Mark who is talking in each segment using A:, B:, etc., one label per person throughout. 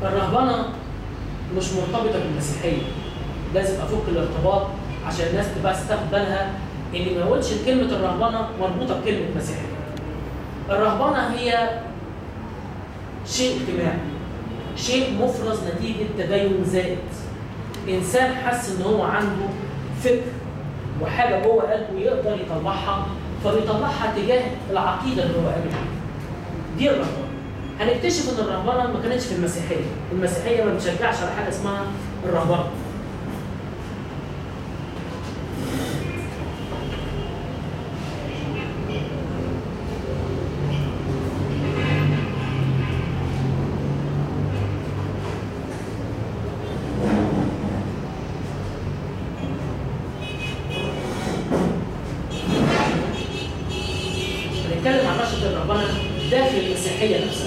A: الرهبنه مش مرتبطه بالمسيحيه لازم افك الارتباط عشان الناس تبقى تاخد بالها ان ما اقولش إن كلمه الرهبنه مربوطه بكلمه مسيحيه الرهبنه هي شيء اجتماعي شيء مفرز نتيجه تدين زائد انسان حس ان هو عنده فكر وحاجه جوه قلبه يقدر يطلعها فبيطلعها تجاه العقيده اللي هو قابل بيها دي الرهبنه هنكتشف ان الرهبنه ما كانتش في المسيحيه المسيحيه ما بتشجعش على حاجه اسمها الرهبنه هنتكلم عن نشأة الرهبنة داخل المسيحية نفسها.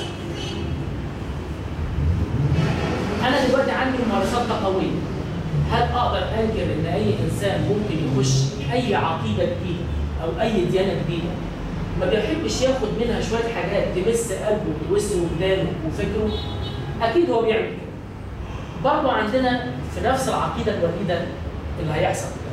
A: أنا دلوقتي عندي ممارسات تقوية. هل أقدر أنكر إن أي إنسان ممكن يخش أي عقيدة جديدة أو أي ديانة جديدة ما بيحبش ياخد منها شوية حاجات تمس قلبه وتمس وجدانه وفكره؟ أكيد هو بيعمل كده. برضه عندنا في نفس العقيدة الوحيدة اللي هيحصل ده.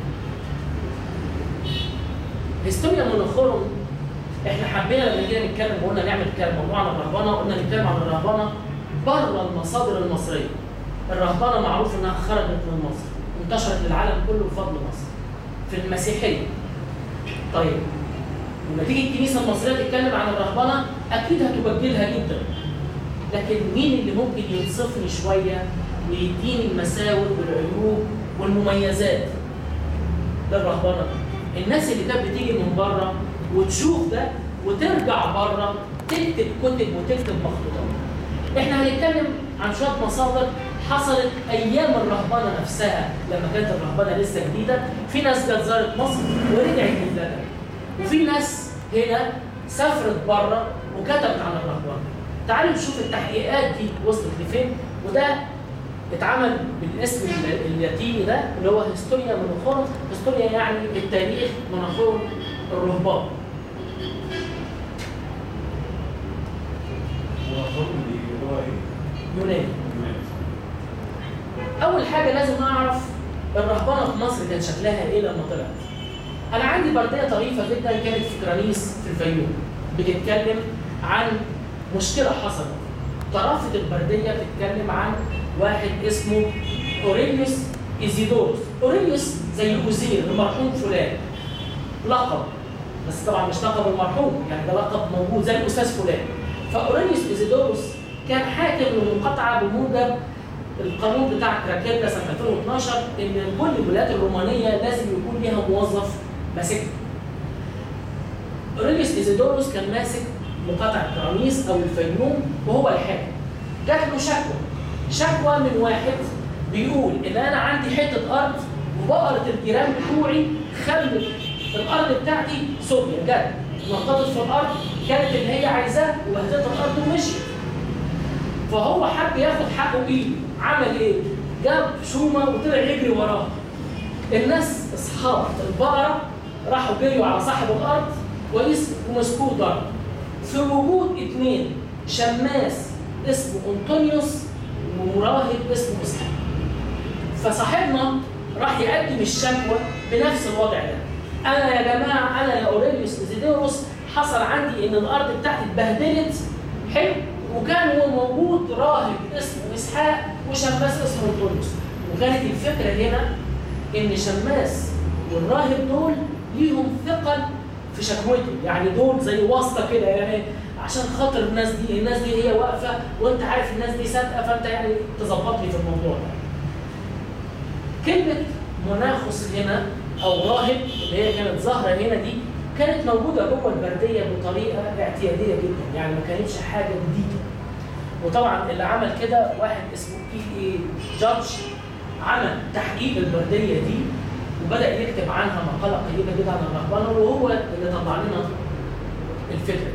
A: هيستوريا مونوخورم احنا حبينا لما جينا نتكلم وقلنا نعمل كلام موضوع عن الرهبنه قلنا نتكلم عن الرهبنه بره المصادر المصريه. الرهبنه معروف انها خرجت من مصر انتشرت للعالم كله بفضل مصر. في المسيحيه. طيب لما تيجي الكنيسه المصريه تتكلم عن الرهبنه اكيد هتبجلها جدا. لكن مين اللي ممكن ينصفني شويه ويديني المساوئ والعيوب والمميزات للرهبنه؟ الناس اللي كانت بتيجي من بره وتشوف ده وترجع بره تكتب كتب وتكتب مخطوطات. احنا هنتكلم عن شويه مصادر حصلت ايام الرهبنه نفسها لما كانت الرهبنه لسه جديده، في ناس جت زارت مصر ورجعت لبلادها. وفي ناس هنا سافرت بره وكتبت عن الرهبنه. تعالوا نشوف التحقيقات دي وصلت لفين وده اتعمل بالاسم اللاتيني ده اللي هو هيستوريا مونوخورم، هيستوريا يعني التاريخ مونوخورم الرهبان.
B: هو الحكم دي هو ايه؟
A: يوناني. اول حاجه لازم اعرف الرهبنه في مصر كان شكلها ايه لما طلعت انا عندي برديه طريفه جدا كانت في كرانيس في الفيوم بتتكلم عن مشكله حصلت طرافه البرديه بتتكلم عن واحد اسمه اوريليوس ايزيدوروس اوريليوس زي اوزير المرحوم فلان لقب بس طبعا مش لقب المرحوم يعني ده لقب موجود زي الاستاذ فلان فاوريليوس ايزيدوروس كان حاكم للمقاطعه بموجب القانون بتاع كراكيلا سنه 2012 ان كل الولايات الرومانيه لازم يكون ليها موظف ماسكها. اوريليوس ايزيدوروس كان ماسك مقاطعه كرانيس او الفيوم وهو الحاكم. جات له شكوى شكوى من واحد بيقول ان انا عندي حته ارض وبقره الجيران بتوعي خلت الارض بتاعتي سوريا جت نططت في الارض كانت اللي هي عايزاه وهدت الارض ومشيت. فهو حب ياخد حقه بايده عمل ايه؟ جاب شومه وطلع يجري وراها. الناس اصحاب البقره راحوا جريوا على صاحب الارض كويس ومسكوه ضرب. في وجود اثنين شماس اسمه انطونيوس ومراهب اسمه اسحاق. فصاحبنا راح يقدم الشكوى بنفس الوضع ده. انا يا جماعه انا يا اوريليوس زيديروس حصل عندي ان الارض بتاعتي اتبهدلت حلو وكان هو موجود راهب اسمه اسحاق وشماس اسمه انطونيوس وكانت الفكره هنا ان شماس والراهب دول ليهم ثقل في شكوته يعني دول زي واسطه كده يعني عشان خاطر الناس دي الناس دي هي واقفه وانت عارف الناس دي صادقه فانت يعني تظبط لي في الموضوع ده. كلمه مناخس هنا او راهب اللي هي كانت ظاهره هنا دي كانت موجوده جوه البرديه بطريقه اعتياديه جدا يعني ما كانتش حاجه جديده. وطبعا اللي عمل كده واحد اسمه بي اي جادج عمل تحقيق البرديه دي وبدا يكتب عنها مقاله قريبه جدا عن الرهبنه وهو اللي طلع لنا الفكره.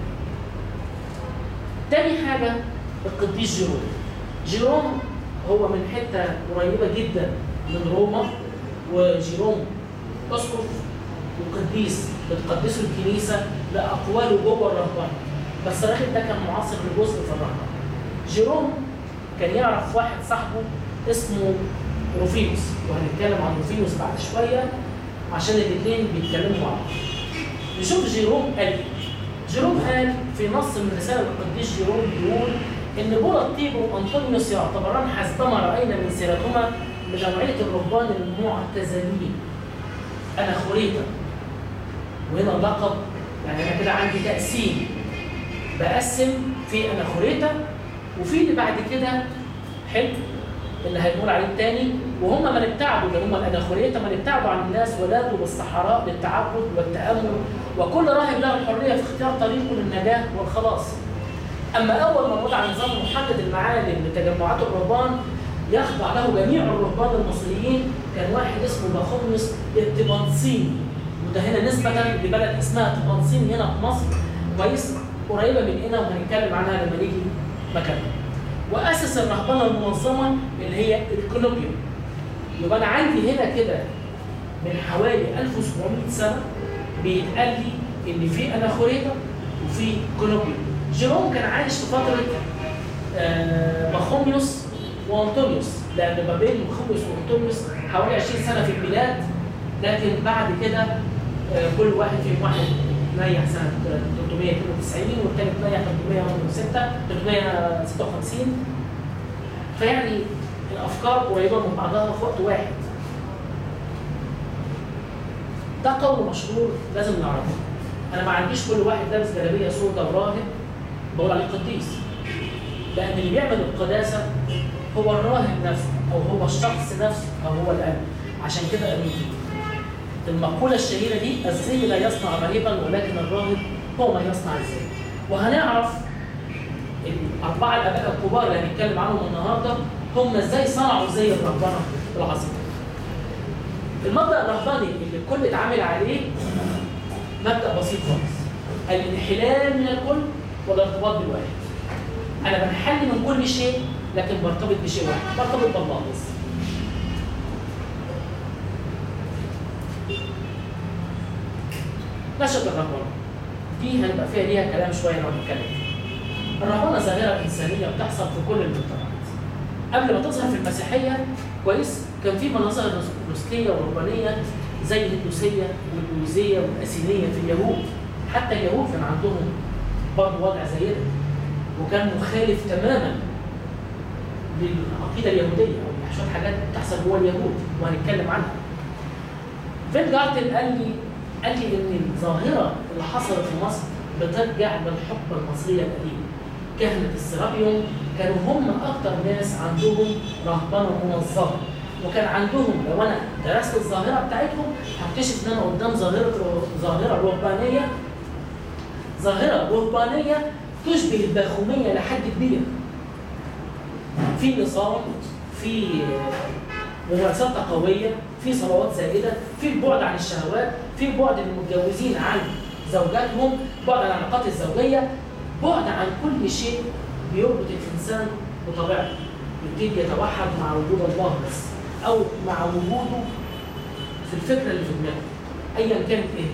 A: تاني حاجه القديس جيروم. جيروم هو من حته قريبه جدا من روما وجيروم اسقف وقديس بتقدسه الكنيسه لاقواله جوه الرهبنه. بس الراجل ده كان معاصر لجزء في الرهبنه. جيروم كان يعرف واحد صاحبه اسمه روفينوس وهنتكلم عن روفينوس بعد شويه عشان الاثنين بيتكلموا مع بعض. نشوف جيروم قال ايه. جيروم قال في نص من رساله القديس جيروم بيقول ان بولا الطيب وانطونيوس يعتبران حسبما راينا من سيرتهما من نوعيه الرهبان المعتزلين. انا خريطه وهنا اللقب يعني انا كده عندي تقسيم بقسم في اناخوريتا وفي اللي بعد كده حلو اللي هيقول عليه التاني وهم من ابتعدوا اللي هم الاناخوريتا من ابتعدوا عن الناس ولادوا بالصحراء للتعبد والتامل وكل راهب له الحريه في اختيار طريقه للنجاه والخلاص. اما اول ما وضع نظام محدد المعالم لتجمعات الرهبان يخضع له جميع الرهبان المصريين كان واحد اسمه باخوميوس التبنصيني وده هنا نسبة لبلد اسمها تبنصين هنا في مصر كويس قريبة مننا وهنتكلم عنها لما نيجي مكانها. وأسس الرهبنة المنظمة اللي هي الكولوبيوم. يبقى أنا عندي هنا كده من حوالي 1700 سنة بيتقال لي إن في أناخوريتا وفي كولوبيوم. جيروم كان عايش في فترة آه بخوميوس وأنطونيوس لأن ما بين بخوميوس وأنطونيوس حوالي 20 سنة في البلاد لكن بعد كده آه، كل واحد فيهم واحد نيح سنة 392 والتاني نيح 306 356 فيعني الأفكار قريبة من بعضها في وقت واحد. ده قول مشهور لازم نعرفه. أنا ما عنديش كل واحد لابس جلابية سوداء وراهب بقول عليه قديس. لأن اللي بيعمل القداسة هو الراهب نفسه أو هو الشخص نفسه أو هو القلب. عشان كده قالوا كده. المقولة الشهيرة دي الزي لا يصنع رهيبا ولكن الراهب هو من يصنع الزي وهنعرف الأربعة الآباء الكبار اللي هنتكلم عنهم النهاردة هم ازاي صنعوا زي الرهبنة العظيم المبدأ الرهباني اللي الكل اتعامل عليه مبدأ بسيط خالص الانحلال من الكل والارتباط بالواحد أنا بنحل من كل شيء لكن برتبط بشيء واحد برتبط بالله بس نشأة الرهبنة دي هنبقى فيها ليها كلام شوية نقعد نتكلم فيه. الرهبنة ظاهرة إنسانية بتحصل في كل المجتمعات. قبل ما تظهر في المسيحية كويس كان في مناظر نسكية ورهبانية زي الهندوسية والبوذية والأسينية في اليهود حتى اليهود كان عندهم برضه وضع زي ده وكان مخالف تماما للعقيدة اليهودية أو شوية حاجات بتحصل جوه اليهود وهنتكلم عنها. فين جارتن قال لي قال لي ان الظاهره اللي حصلت في مصر بترجع للحقبه المصريه القديمه. كهنه السرابيوم كانوا هم اكتر ناس عندهم رهبنه منظمه وكان عندهم لو انا درست الظاهره بتاعتهم هكتشف ان انا قدام ظاهره ظاهره رهبانيه ظاهره رهبانيه تشبه الباخوميه لحد كبير. في نظام في ممارسات تقويه في صلوات زائده في البعد عن الشهوات في بعد المتجوزين عن زوجاتهم بعد عن العلاقات الزوجيه بعد عن كل شيء بيربط الانسان بطبيعته يبتدي يتوحد مع وجود الله بس او مع وجوده في الفكره اللي في دماغه ايا كانت ايه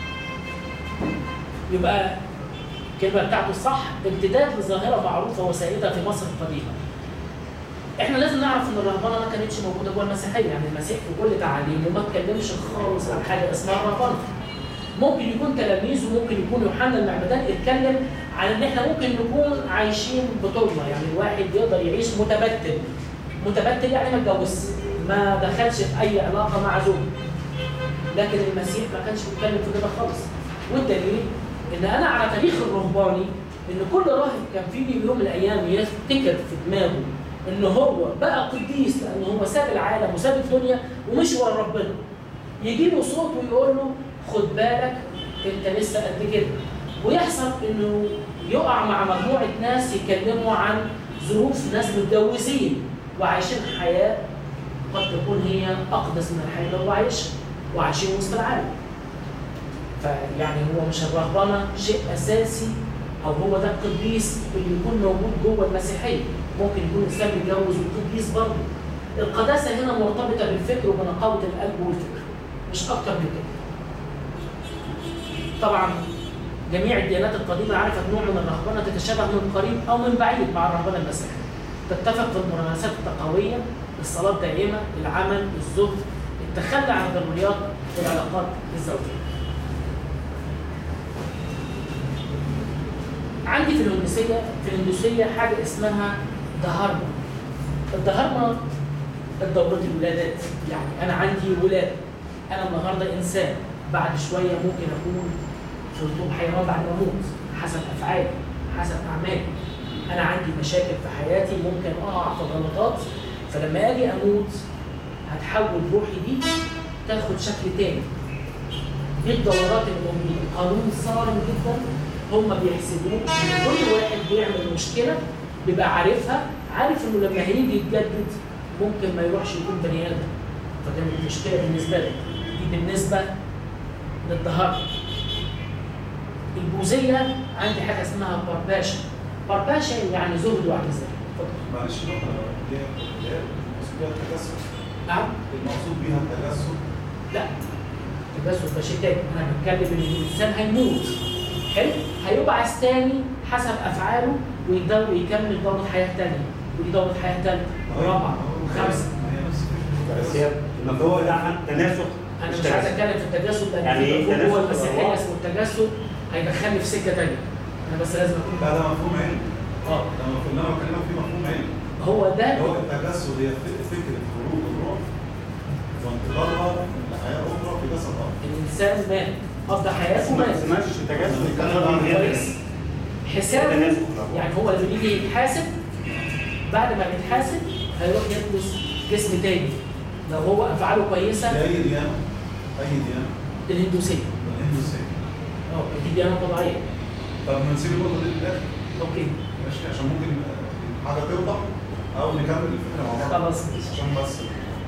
A: يبقى الكلمه بتاعته الصح امتداد لظاهره معروفه وسائده في مصر القديمه احنا لازم نعرف ان الرهبنه ما كانتش موجوده جوه المسيحيه يعني المسيح في كل تعاليمه ما اتكلمش خالص عن حاجه اسمها الرهبنه ممكن يكون تلاميذه ممكن يكون يوحنا المعمدان اتكلم عن ان احنا ممكن نكون عايشين بطولنا يعني الواحد يقدر يعيش متبتل متبتل يعني ما اتجوزش ما دخلش في اي علاقه مع زوج لكن المسيح ما كانش بيتكلم في كده خالص والدليل ان انا على تاريخ الرهباني ان كل راهب كان في يوم من الايام يفتكر في دماغه ان هو بقى قديس لان هو ساب العالم وساب الدنيا ومشي ورا ربنا يجي له صوت ويقول له خد بالك انت لسه قد كده ويحصل انه يقع مع مجموعه ناس يتكلموا عن ظروف ناس متجوزين وعايشين حياه قد تكون هي اقدس من الحياه اللي هو عايشها وعايشين وسط العالم فيعني هو مش الرهبنه شيء اساسي او هو ده القديس اللي يكون موجود جوه المسيحيه ممكن يكون انسان متجوز وقديس برضه القداسه هنا مرتبطه بالفكر وبنقاوه القلب والفكر مش اكتر من كده طبعا جميع الديانات القديمه عرفت نوع من الرهبنه تتشابه من قريب او من بعيد مع الرهبنه المسيحيه تتفق في الممارسات التقويه الصلاه الدائمه العمل الزهد التخلي عن ضروريات العلاقات الزوجيه عندي في الهندسيه في الهندسيه حاجه اسمها دهارما الدهارما الدورات الولادات يعني انا عندي ولاده انا النهارده انسان بعد شويه ممكن اكون في رطوب حيوان بعد ما اموت حسب افعالي حسب اعمالي انا عندي مشاكل في حياتي ممكن اقع في غلطات فلما اجي اموت هتحول روحي دي تاخد شكل تاني دي الدورات الأمية قانون صارم جدا هم بيحسبوه ان كل واحد بيعمل مشكله بيبقى عارفها عارف انه لما هيجي يتجدد ممكن ما يروحش يكون بني ادم فكانت مشكله بالنسبه لي دي بالنسبه للظهر البوذيه عندي حاجه اسمها بارباشا بارباشا يعني زهد واعتزال اتفضل.
B: معلش نقطة اللي هي اللي هي المقصود بيها التجسد
A: نعم
B: المقصود بيها التجسد
A: لا التجسد ده شيء تاني انا بتكلم ان الانسان هيموت حلو هيبعث تاني حسب افعاله ويقدر يكمل دوره حياه تانيه ودي دوره حياه ثالثه ورابعه وخامسه
B: ما هي نفس الفكرة.
C: بس هي المفهوم ده عن تناسخ
A: انا مش
C: تجسد.
A: عايز اتكلم في التجسد لان
C: يعني
A: في
C: إيه
A: مفهوم جوه
C: تناسخ
A: المسيحيه
C: الأرواح؟
A: اسمه التجسد هيدخلني في سكه تانيه انا بس لازم اكون
B: لا ده مفهوم علمي
A: اه
B: ده مفهوم اللي انا بكلمك فيه مفهوم علمي
A: هو ده
B: اللي هو التجسد هي ف- فكرة خروج الروح وانتقالها لحياة أخرى في جسد آخر
A: الانسان مات قضى حياته
C: ما
A: مات
C: اسمهاش تجسد
B: بنتكلم عن
A: كويس حسابه
C: تناسخ الأرواح.
A: يعني هو لما يجي يتحاسب بعد ما بيتحاسب هيروح يلبس جسم تاني لو هو افعاله كويسه
B: في أي ديانة أي ديانة
A: الهندوسيه
B: الهندوسية
A: اه دي ديانه طبيعيه
B: طب ما نسيب النقطة دي للآخر
A: اوكي
B: ماشي عشان ممكن آه، حاجة توضح أو نكمل الفكرة مع بعض
A: خلاص ماشي.
B: عشان بس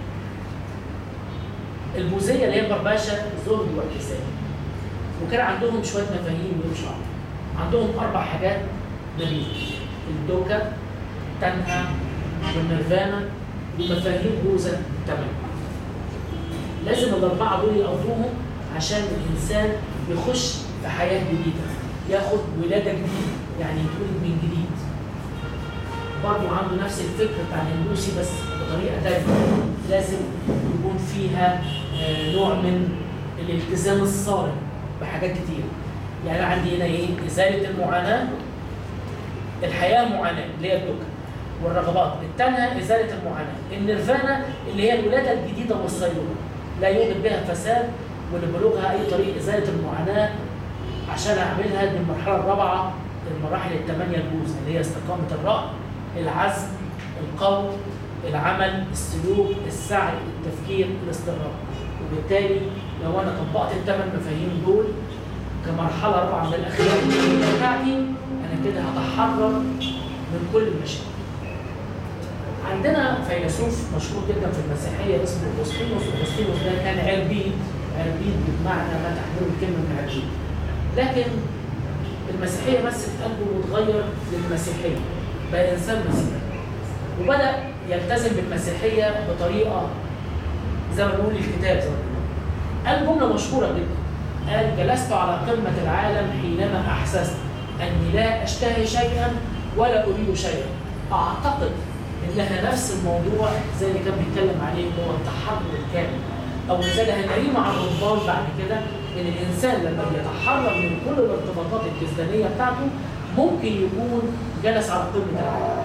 A: البوذيه اللي هي برباشا زهد واعتزال وكان عندهم شويه مفاهيم يمشوا عليها عندهم اربع حاجات نبيله الدوكا تنهى والنيرفانا ومفاهيم بوذا تمام لازم الاربعه دول يقضوهم عشان الانسان يخش في حياه جديده ياخد ولاده جديده يعني يتولد من جديد برضه عنده نفس الفكر بتاع الهندوسي بس بطريقه تانيه لازم يكون فيها آه، نوع من الالتزام الصارم بحاجات كتير يعني أنا عندي هنا ايه ازاله المعاناه الحياه معاناه اللي هي الدكا والرغبات التانية ازاله المعاناه النيرفانا اللي هي الولاده الجديده والصيروره لا يوجد بها فساد ولبلوغها اي طريق ازاله المعاناه عشان اعملها دي المرحله الرابعه المراحل الثمانيه البوز اللي هي استقامه الراي العزم القول العمل السلوك السعي التفكير الاستقرار وبالتالي لو انا طبقت الثمان مفاهيم دول كمرحله رابعه من الاخلاق الدينيه بتاعتي انا كده هتحرر من كل المشاكل عندنا فيلسوف مشهور جدا في المسيحيه اسمه اغسطينوس اغسطينوس ده كان عربيد عربيد بمعنى ما تحمله الكلمه من عربيد لكن المسيحيه بس في قلبه متغير للمسيحيه بقى انسان مسيحي وبدا يلتزم بالمسيحيه بطريقه زي ما بيقول الكتاب زي ما بيقول قال جمله مشهوره جدا قال جلست على قمه العالم حينما احسست اني لا اشتهي شيئا ولا اريد شيئا اعتقد انها نفس الموضوع زي اللي كان بيتكلم عليه هو التحرر الكامل او زي اللي هنلاقيه مع الرهبان بعد كده ان الانسان لما بيتحرر من كل الارتباطات الجسدانيه بتاعته ممكن يكون جلس على قمه العالم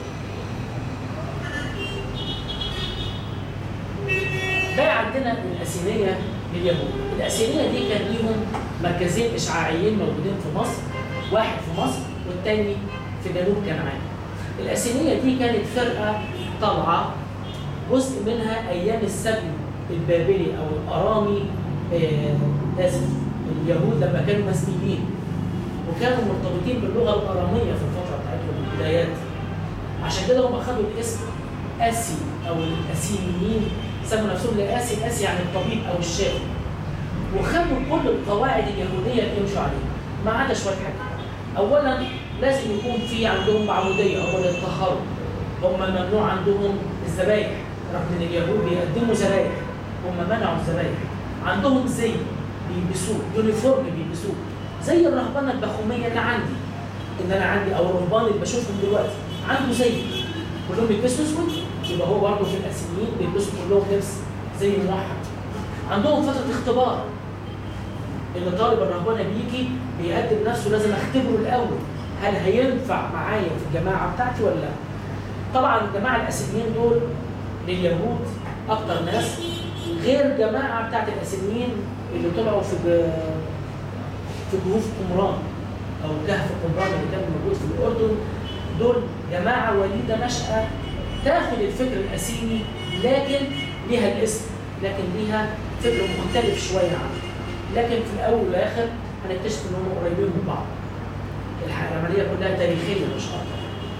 A: بقى عندنا الأسينية لليهود الأسينية دي كان ليهم مركزين إشعاعيين موجودين في مصر واحد في مصر والتاني في جنوب كنعان الأسينية دي كانت فرقة طالعة جزء منها أيام السبي البابلي أو الأرامي آه، آسف اليهود لما كانوا مسيحيين وكانوا مرتبطين باللغة الأرامية في الفترة بتاعتهم البدايات عشان كده هم خدوا الاسم اسي او الاسينيين سموا نفسهم لاسي اسي يعني الطبيب او الشافي وخدوا كل القواعد اليهوديه اللي يمشوا عليها ما عدا شويه حاجات اولا لازم يكون في عندهم معموديه هم اللي يتطهروا هم ممنوع عندهم الذبايح رغم ان اليهود بيقدموا ذبايح هم منعوا الذبايح عندهم زي بيلبسوه يونيفورم بيلبسوه زي الرهبنه البخوميه اللي عندي ان انا عندي او الرهبان اللي بشوفهم دلوقتي عنده زي كلهم بيلبسوا اسود يبقى هو برضه في الاسيويين بيلبسوا كلهم لبس زي موحد عندهم فتره اختبار ان طالب الرهبنه بيجي بيقدم نفسه لازم اختبره الاول هل هينفع معايا في الجماعه بتاعتي ولا لا طبعا الجماعه الاسيويين دول لليهود اكتر ناس غير جماعه بتاعت الاسيويين اللي طلعوا في ج- في جهوف قمران او كهف قمران اللي كان موجود في الاردن دول جماعه وليده نشأه تاخد الفكر الاسيوي لكن ليها الاسم لكن ليها فكر مختلف شويه عنه لكن في الاول والاخر هنكتشف ان هم قريبين من بعض الح- العمليه كلها تاريخيه مش اكتر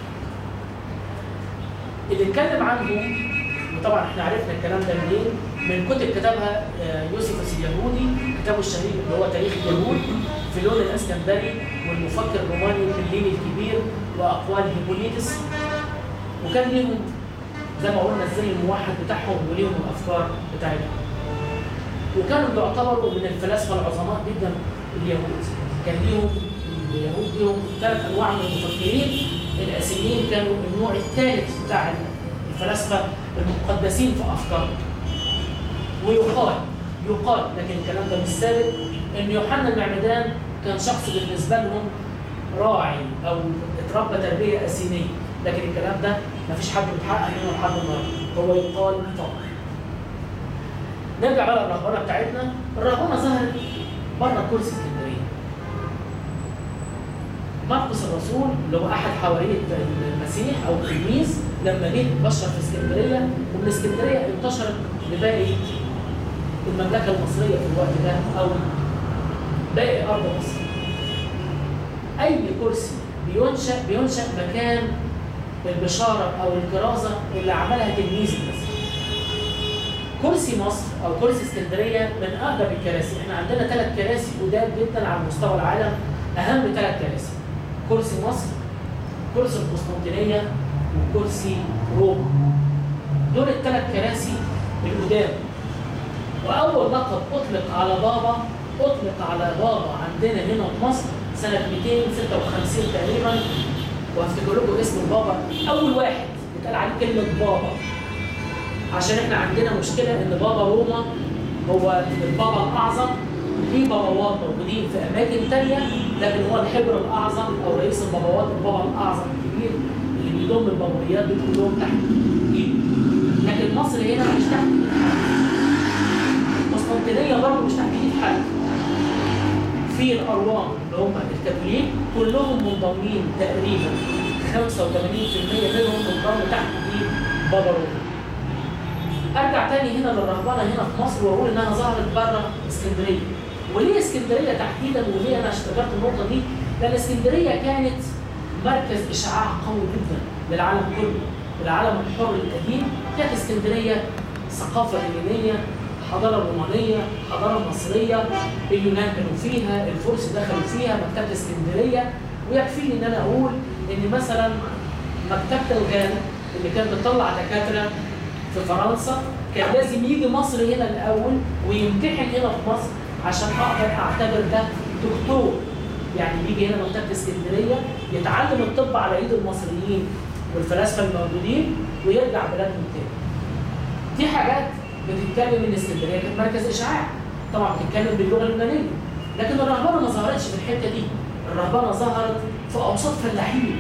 A: اللي اتكلم عنه وطبعا احنا عرفنا الكلام ده منين من كتب كتبها آه، يوسفوس اليهودي كتابه الشهير اللي هو تاريخ اليهود فيلون الاسكندري والمفكر الروماني بليني الكبير واقوال هيبوليتس وكان ليهم زي ما قلنا ازاي الموحد بتاعهم وليهم الافكار بتاعتهم وكانوا بيعتبروا من الفلاسفه العظماء جدا اليهود كان ليهم اليهود ليهم ثلاث انواع من المفكرين الاسيويين كانوا النوع الثالث بتاع الفلاسفه المقدسين في افكارهم ويقال يقال لكن الكلام ده مش ثابت ان يوحنا المعمدان كان شخص بالنسبه لهم راعي او اتربى تربيه اسينيه لكن الكلام ده مفيش حد متحقق منه لحد النهارده هو يقال فقط نرجع بقى للرهبنه بتاعتنا الرهبنه ظهرت بره كرسي اسكندريه مرقس الرسول اللي هو احد حواريه المسيح او التلميذ لما جه بشر في اسكندريه ومن اسكندريه انتشرت لباقي المملكه المصريه في الوقت ده او باقي ارض مصر. اي كرسي بينشا بينشا مكان البشاره او الكرازه اللي عملها تلميذ المسيح. كرسي مصر او كرسي اسكندريه من اقدم الكراسي، احنا عندنا ثلاث كراسي قدام جدا على مستوى العالم اهم ثلاث كراسي. كرسي مصر، كرسي القسطنطينيه، وكرسي روما. دول الثلاث كراسي القدام. واول لقب اطلق على بابا اطلق على بابا عندنا هنا في مصر سنه 256 تقريبا وافتكر لكم اسم البابا اول واحد اتقال عليه كلمه بابا عشان احنا عندنا مشكله ان بابا روما هو البابا الاعظم في باباوات موجودين في اماكن تانية لكن هو الحبر الاعظم او رئيس الباباوات البابا الاعظم الكبير اللي بيضم البابويات دول كلهم تحت ايده لكن مصر هنا مش تحت ايد حد القسطنطينيه برضه مش تحت ايد حد في الأروام اللي هم الكاثوليك كلهم منضمين تقريبا 85% منهم منضموا تحت ايد بابا روما. ارجع تاني هنا للرهبنه هنا في مصر واقول انها ظهرت بره اسكندريه. وليه اسكندريه تحديدا وليه انا اشتغلت النقطه دي؟ لان اسكندريه كانت مركز اشعاع قوي جدا للعالم كله. العالم الحر القديم كانت اسكندريه ثقافه اليونانيه الحضاره الرومانيه، الحضاره المصريه، اليونان كانوا فيها، الفرس دخلوا فيها، مكتبه اسكندريه، ويكفيني ان انا اقول ان مثلا مكتبه الغانا اللي كانت بتطلع دكاتره في فرنسا كان لازم يجي مصر هنا الاول ويمتحن هنا في مصر عشان اقدر اعتبر ده دكتور يعني بيجي هنا مكتبه اسكندريه يتعلم الطب على ايد المصريين والفلاسفه الموجودين ويرجع بلادهم تاني. دي حاجات بتتكلم ان اسكندريه كانت مركز اشعاع طبعا بتتكلم باللغه اليونانيه لكن الرهبنه ما ظهرتش في الحته دي الرهبنه ظهرت في اوساط فلاحين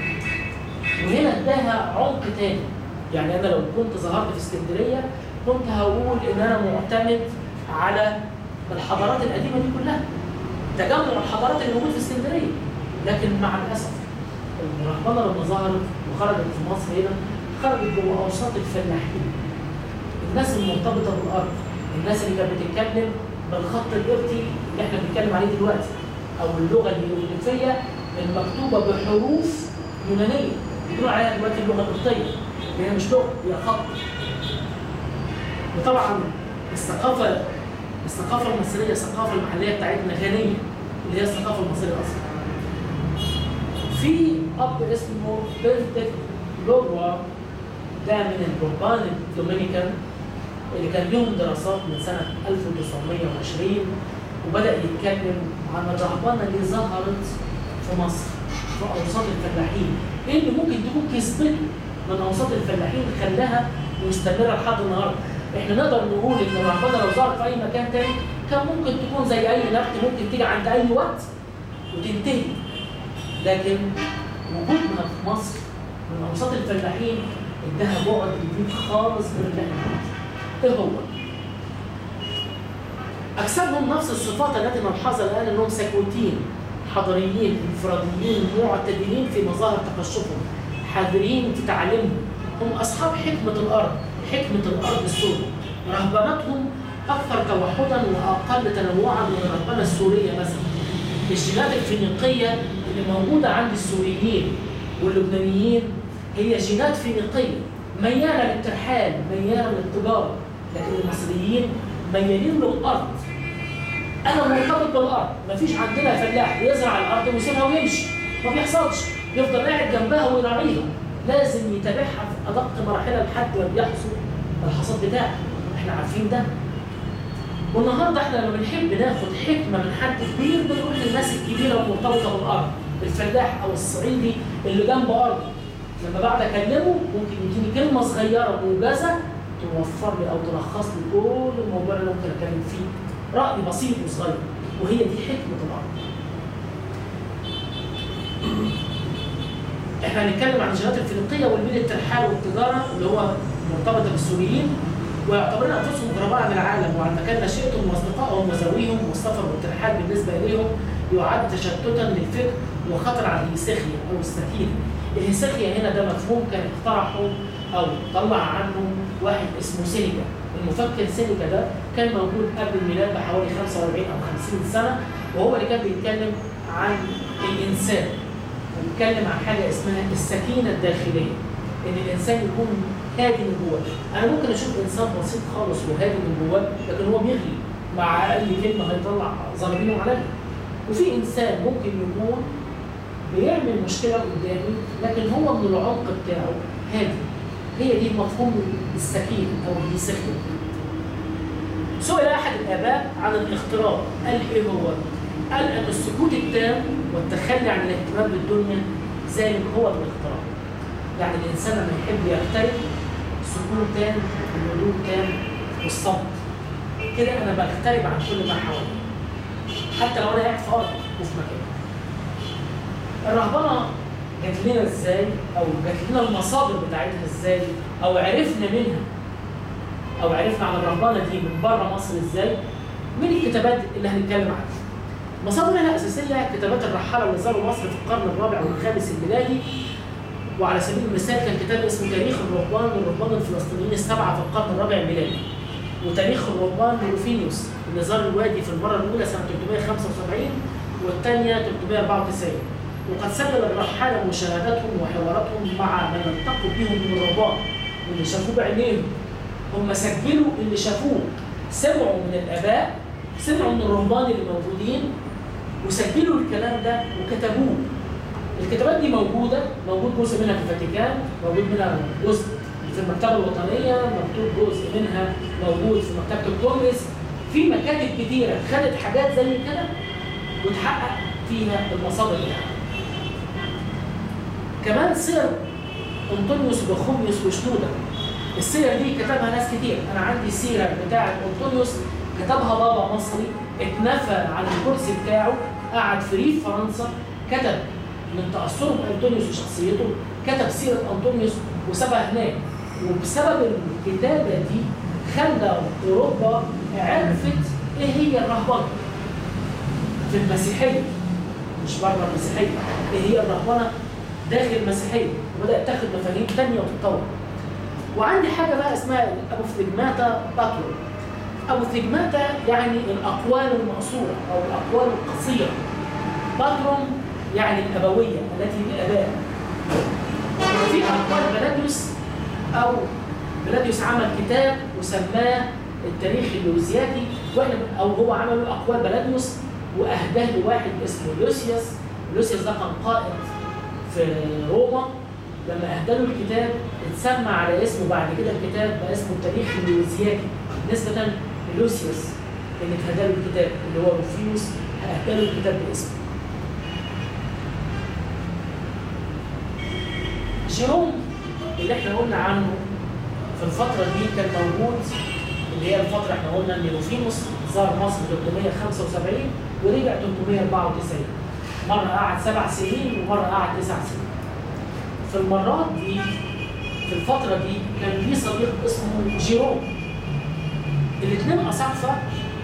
A: وهنا اداها عمق تاني يعني انا لو كنت ظهرت في اسكندريه كنت هقول ان انا معتمد على الحضارات القديمه دي كلها تجمع الحضارات اللي موجود في اسكندريه لكن مع الاسف الرهبنه لما ظهرت وخرجت في مصر هنا خرجت جوه اوساط الفلاحين الناس المرتبطه بالارض الناس اللي كانت بتتكلم بالخط القبطي اللي احنا بنتكلم عليه دلوقتي او اللغه الهيروغليفيه المكتوبه بحروف يونانيه بيقولوا عليها دلوقتي اللغه القبطيه هي مش لغه هي خط وطبعا الثقافه الثقافه المصريه الثقافه المحليه بتاعتنا غنيه اللي هي الثقافه المصريه اصلا في اب اسمه بنتك لوروا ده من الرهبان الدومينيكان اللي كان لهم دراسات من سنة 1920 وبدأ يتكلم عن الرهبنة اللي ظهرت في مصر في أوساط الفلاحين إيه اللي ممكن تكون كسبته من اوساط الفلاحين خلاها مستمره لحد النهارده احنا نقدر نقول ان الرهبنه لو ظهرت في اي مكان تاني كان ممكن تكون زي اي نبت ممكن تيجي عند اي وقت وتنتهي لكن وجودها في مصر من اوساط الفلاحين اداها بعد جديد خالص غير اللي احنا فيه. ايه هو؟ اجسامهم نفس الصفات التي نلحظها الان انهم سكوتين حضريين انفراديين معتدلين في مظاهر تقشفهم حذرين في تعليمهم هم اصحاب حكمه الارض حكمه الارض السوداء رهبنتهم اكثر توحدا واقل تنوعا من الرهبنه السوريه مثلا الجينات الفينيقيه اللي موجوده عند السوريين واللبنانيين هي جينات فينيقيه مياله للترحال مياله للتجاره لكن المصريين ميالين للارض انا مرتبط بالارض مفيش عندنا فلاح بيزرع الارض ويسيبها ويمشي ما بيحصلش يفضل قاعد جنبها ويراعيها لازم يتابعها في ادق مراحلها لحد ما بيحصل الحصاد بتاعه احنا عارفين ده والنهارده احنا لما بنحب ناخد حكمه من حد كبير بنروح للناس الكبيره المرتبطه بالارض الفلاح او الصعيدي اللي جنب ارضه لما بعد اكلمه ممكن يديني كلمه صغيره موجزه توفر لي او تلخص لي كل الموضوع اللي ممكن اتكلم فيه راي بسيط وصغير وهي دي حكمه الارض احنا هنتكلم عن الجينات الفينيقيه والميل الترحال والتجاره اللي هو مرتبطه بالسوريين ويعتبرون انفسهم غرباء عن العالم وعن مكان نشأتهم واصدقائهم وذويهم والسفر والترحال بالنسبه اليهم يعد تشتتا للفكر وخطر على الهيسخيا او السكينه. الهيسخيا هنا ده مفهوم كان اقترحه او طلع عنه واحد اسمه سينيكا. المفكر سينيكا ده كان موجود قبل الميلاد بحوالي 45 او 50 سنه وهو اللي كان بيتكلم عن الانسان وبيتكلم عن حاجه اسمها السكينه الداخليه ان الانسان يكون هادي من جواه انا ممكن اشوف انسان بسيط خالص وهادي من جواه لكن هو بيغلي مع اقل كلمه هيطلع ظالمينه عليا وفي انسان ممكن يكون بيعمل مشكله قدامي لكن هو من العمق بتاعه هادي هي دي مفهوم السكين او السكين سئل احد الاباء عن الاختراق قال ايه هو؟ قال ان السكوت التام والتخلي عن الاهتمام بالدنيا ذلك هو الاختراق يعني الانسان لما يحب يغترب سكون تام وهدوء تام والصمت كده انا بغترب عن كل ما حواليا حتى لو انا قاعد في ارض وفي مكان الرهبنه جات لنا ازاي او جات لنا المصادر بتاعتها ازاي او عرفنا منها او عرفنا عن الرهبنه دي من بره مصر ازاي من الكتابات اللي هنتكلم عنها مصادرها الاساسيه كتابات الرحاله اللي زاروا مصر في القرن الرابع والخامس الميلادي وعلى سبيل المثال كان كتاب اسمه تاريخ الرهبان والرهبان الفلسطينيين السبعه في القرن الرابع الميلادي وتاريخ الرهبان لروفينيوس اللي زار الوادي في المره الاولى سنه 375 والثانيه 394 وقد سجل الرحاله مشاهداتهم وحواراتهم مع من التقوا بهم من الرهبان واللي شافوه بعينيهم هم سجلوا اللي شافوه سمعوا من الاباء سمعوا من الرهبان اللي موجودين وسجلوا الكلام ده وكتبوه الكتابات دي موجوده موجود جزء منها في الفاتيكان موجود منها جزء في المكتبه الوطنيه مكتوب جزء منها موجود في مكتبه الكونجرس في مكاتب كتيره خدت حاجات زي كده وتحقق فيها المصادر بتاعتها كمان سير انطونيوس بخوميوس وشنوده السير دي كتبها ناس كتير انا عندي سيره بتاعه انطونيوس كتبها بابا مصري اتنفى عن الكرسي بتاعه قعد في ريف فرنسا كتب من تاثره بانطونيوس وشخصيته كتب سيره انطونيوس وسابها هناك وبسبب الكتابه دي خلى اوروبا عرفت ايه هي الرهبنه في المسيحيه مش بره المسيحيه ايه هي الرهبنه داخل المسيحيه وبدات تاخد مفاهيم ثانيه وتتطور وعندي حاجه بقى اسمها ابو فليجماتا باترو ابو فليجماتا يعني الاقوال المقصوره او الاقوال القصيره باتروم يعني الابويه التي للاباء وفي اقوال بلاديوس او بلاديوس عمل كتاب وسماه التاريخ اللوزياتي واحنا او هو عمل اقوال بلاديوس واهداه لواحد اسمه لوسيوس لوسيوس ده كان قائد في روما لما اهدى له الكتاب اتسمى على اسمه بعد كده الكتاب بقى اسمه التاريخ اللوزياتي نسبة للوسيوس اللي اتهدى له الكتاب اللي هو روفيوس اهدى له الكتاب باسمه جيروم اللي احنا قلنا عنه في الفترة دي كان موجود اللي هي الفترة احنا قلنا ان يوفينوس زار مصر 375 ورجع 394 مرة قعد سبع سنين ومرة قعد تسع سنين. في المرات دي في الفترة دي كان ليه صديق اسمه جيروم الاثنين أساقفة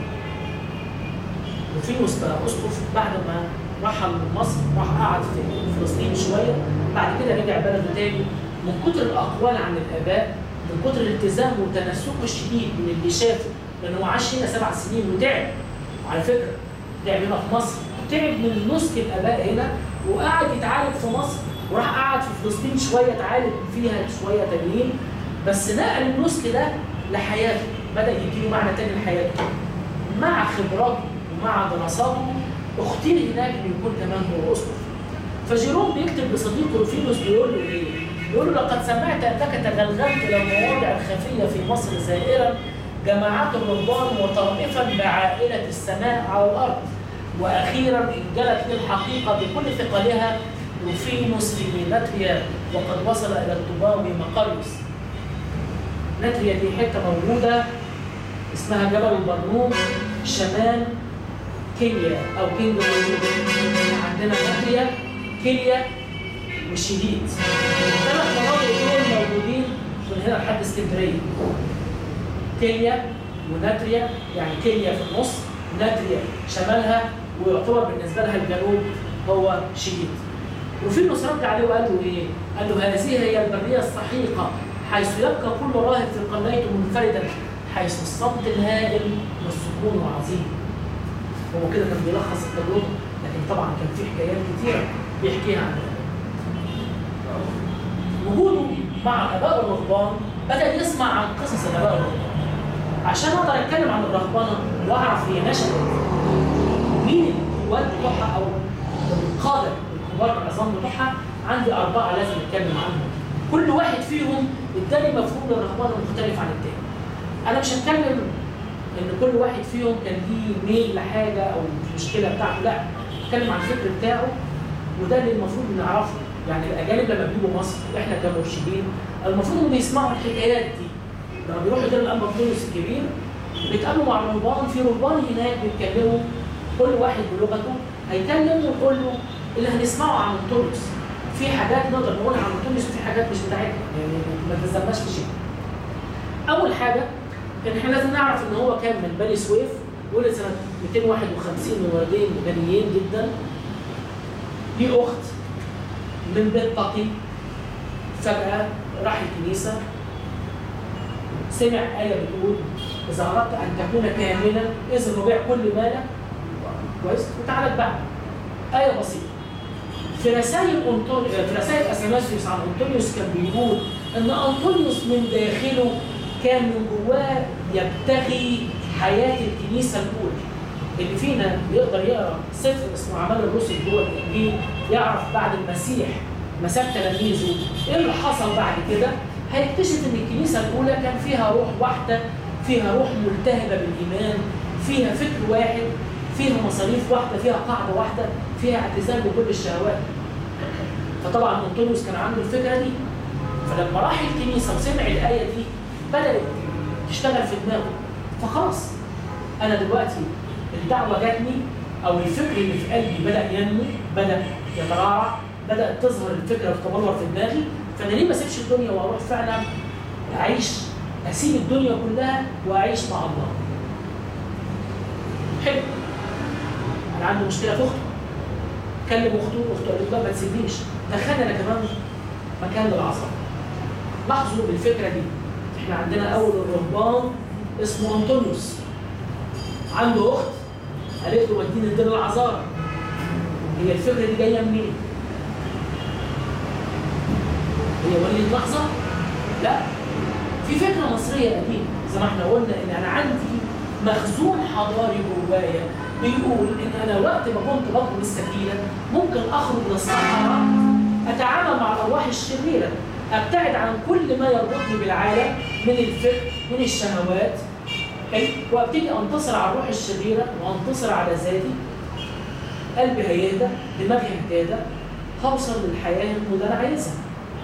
A: يوفينوس بقى أسقف بعد ما رحل من مصر راح قعد في فلسطين شوية بعد كده رجع بلده تاني من كتر الأقوال عن الآباء من كتر الالتزام والتنسك الشديد من اللي شافه لأن هو عاش هنا سبع سنين وتعب وعلى فكرة تعب هنا في مصر تعب من نسك الآباء هنا وقعد يتعالج في مصر وراح قعد في فلسطين شوية اتعالج فيها شوية تانيين بس نقل النسك ده لحياته بدأ يديله معنى تاني لحياته مع خبراته ومع دراساته اختير هناك انه يكون كمان هو اسقف فجيروم بيكتب لصديقه روفينوس بيقول له ايه؟ بيقول له لقد سمعت انك تغلغلت الى المواضع الخفيه في مصر زائرا جماعات الرهبان وطائفا بعائله السماء على الارض واخيرا انجلت لي الحقيقه بكل ثقلها روفينوس في ناتريا وقد وصل الى الطباوي مقريوس ناتريا دي حته موجوده اسمها جبل البرنوم شمال كينيا او كينجا عندنا ناتريا كينيا وشديد الثلاث مناطق دول موجودين من هنا لحد اسكندريه كينيا وناتريا يعني كينيا في النص ناتريا شمالها ويعتبر بالنسبه لها الجنوب هو شديد وفينوس رد عليه وقال له ايه؟ قال له هذه هي البريه الصحيحه حيث يبقى كل راهب في قرنيته منفردا حيث الصمت الهائل والسكون العظيم. هو كده كان بيلخص التجربه لكن طبعا كان في حكايات كتيره بيحكيها عن وجوده مع اباء الرهبان بدا يسمع عن قصص الاباء الرهبان عشان اقدر اتكلم عن الرهبنه واعرف هي نشأت مين القوات بتوعها او القاده الكبار العظام بتوعها عندي اربعه لازم اتكلم عنهم كل واحد فيهم اداني مفهوم للرهبنه مختلف عن التاني انا مش هتكلم ان كل واحد فيهم كان ليه ميل لحاجه او المشكله بتاعته لا اتكلم عن الفكر بتاعه وده اللي المفروض نعرفه يعني الاجانب لما بيجوا مصر احنا كمرشدين المفروض انهم يسمعوا الحكايات دي لما بيروحوا دير الانبا بطرس الكبير بيتقابلوا مع الرهبان في رهبان هناك بيتكلموا كل واحد بلغته هيكلم ويقول له اللي هنسمعه عن التونس في حاجات نقدر نقولها عن التونس وفي حاجات مش بتاعتنا يعني ما تلزمناش في شيء. اول حاجه ان احنا لازم نعرف ان هو كان من بني سويف ولد سنه 251 من والدين غنيين جدا ليه اخت من بيت تقي فجاه راح الكنيسه سمع آية بتقول إذا أردت أن تكون كاملا إذن وبيع كل مالك كويس وتعالى اتبع آية بسيطة في رسائل أنطون... في رسائل أثناسيوس عن أنطونيوس كان بيقول إن أنطونيوس من داخله كان من جواه يبتغي حياة الكنيسة الأولى اللي فينا يقدر يقرا سفر اسمه أعمال الرسل جوه الإنجيل يعرف بعد المسيح مساب تلاميذه إيه اللي حصل بعد كده هيكتشف ان الكنيسه الاولى كان فيها روح واحده فيها روح ملتهبه بالايمان فيها فكر واحد فيها مصاريف واحده فيها قاعده واحده فيها اعتزال بكل الشهوات فطبعا انطونيوس كان عنده الفكره دي فلما راح الكنيسه وسمع الايه دي بدات تشتغل في دماغه فخلاص انا دلوقتي الدعوه جاتني او الفكر اللي في قلبي بدا ينمو بدا يترعرع بدات تظهر الفكره وتتبلور في دماغي فانا ليه ما اسيبش الدنيا واروح فعلا اعيش اسيب الدنيا كلها واعيش مع الله. حلو. انا عندي مشكله في اخته. كلم اخته اخته قالت له ما تسيبنيش دخلني انا كمان مكان للعصر. لاحظوا بالفكره دي احنا عندنا اول الرهبان اسمه انطونيوس عنده اخت قالت له وديني الدير العذارى هي الفكره دي جايه منين؟ هي ولي اللحظة؟ لا في فكرة مصرية قديمة زي ما احنا قلنا ان انا عندي مخزون حضاري جوايا بيقول ان انا وقت ما كنت بطلب السكينة ممكن اخرج للصحراء اتعامل مع الارواح الشريرة ابتعد عن كل ما يربطني بالعالم من الفكر من الشهوات حلو وابتدي انتصر على الروح الشريرة وانتصر على ذاتي قلبي هيهدى دماغي هتهدى هوصل للحياة اللي انا عايزها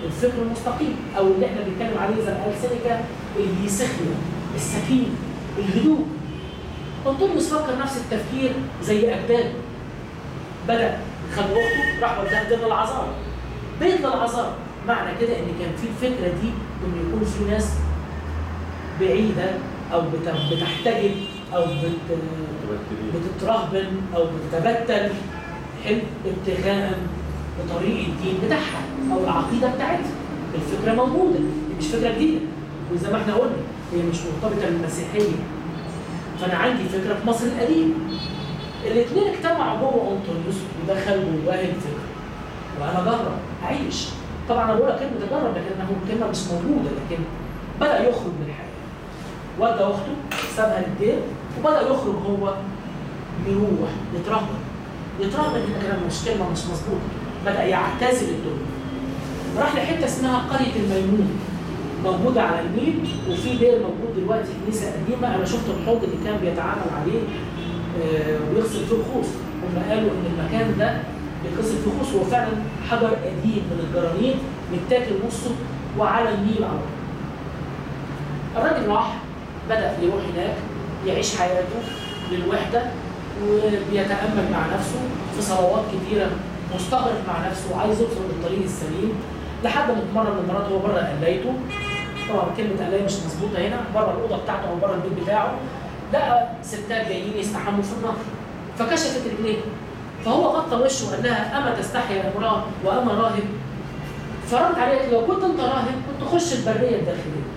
A: الفكر المستقيم او اللي احنا بنتكلم عليه زي ما قال سينيكا اليسخيا السكين الهدوء انطونيوس فكر نفس التفكير زي اجداده بدا خد اخته راح وداها دير العذارى بيت للعذارى معنى كده ان كان في الفكره دي ان يكون في ناس بعيده او بت- بتحتجب او بت بتترهبن او بتتبتل حلو ابتغاء بطريق الدين بتاعها او العقيده بتاعتها الفكره موجوده دي مش فكره جديده وزي ما احنا قلنا هي مش مرتبطه بالمسيحيه فانا عندي فكره في مصر القديم الاثنين اجتمعوا جوه انطونيوس ودخلوا جواه الفكره وانا اجرب اعيش طبعا انا بقول لك كلمه اجرب لكنها كلمه مش موجوده لكن بدا يخرج من الحياه ودى اخته سابها للدير وبدا يخرج هو يروح يترهبن يترهبن هنا كلام مش كلمه مش مظبوطه بدا يعتزل الدنيا راح لحته اسمها قريه الميمون موجوده على النيل وفي دير موجود دلوقتي كنيسه قديمه انا شفت الحوض اللي كان بيتعامل عليه آه، ويغسل فيه الخوص هم قالوا ان المكان ده بيتغسل فيه خوص هو فعلا حجر قديم من الجرانيت متاكل نصه وعلى النيل على طول الراجل راح بدأ يروح هناك يعيش حياته للوحدة وبيتأمل مع نفسه في صلوات كتيرة مستغرق مع نفسه وعايز يوصل للطريق السليم لحد ما في مرة من المرات هو بره قلايته طبعا كلمة قلاية مش مظبوطة هنا بره الأوضة بتاعته أو بره البيت بتاعه لقى ستات جايين يستحموا في النهر فكشفت رجليه فهو غطى وشه وقال لها أما تستحي يا امرأة وأما راهب فردت عليه قالت له، لو كنت أنت راهب كنت خش البرية الداخلية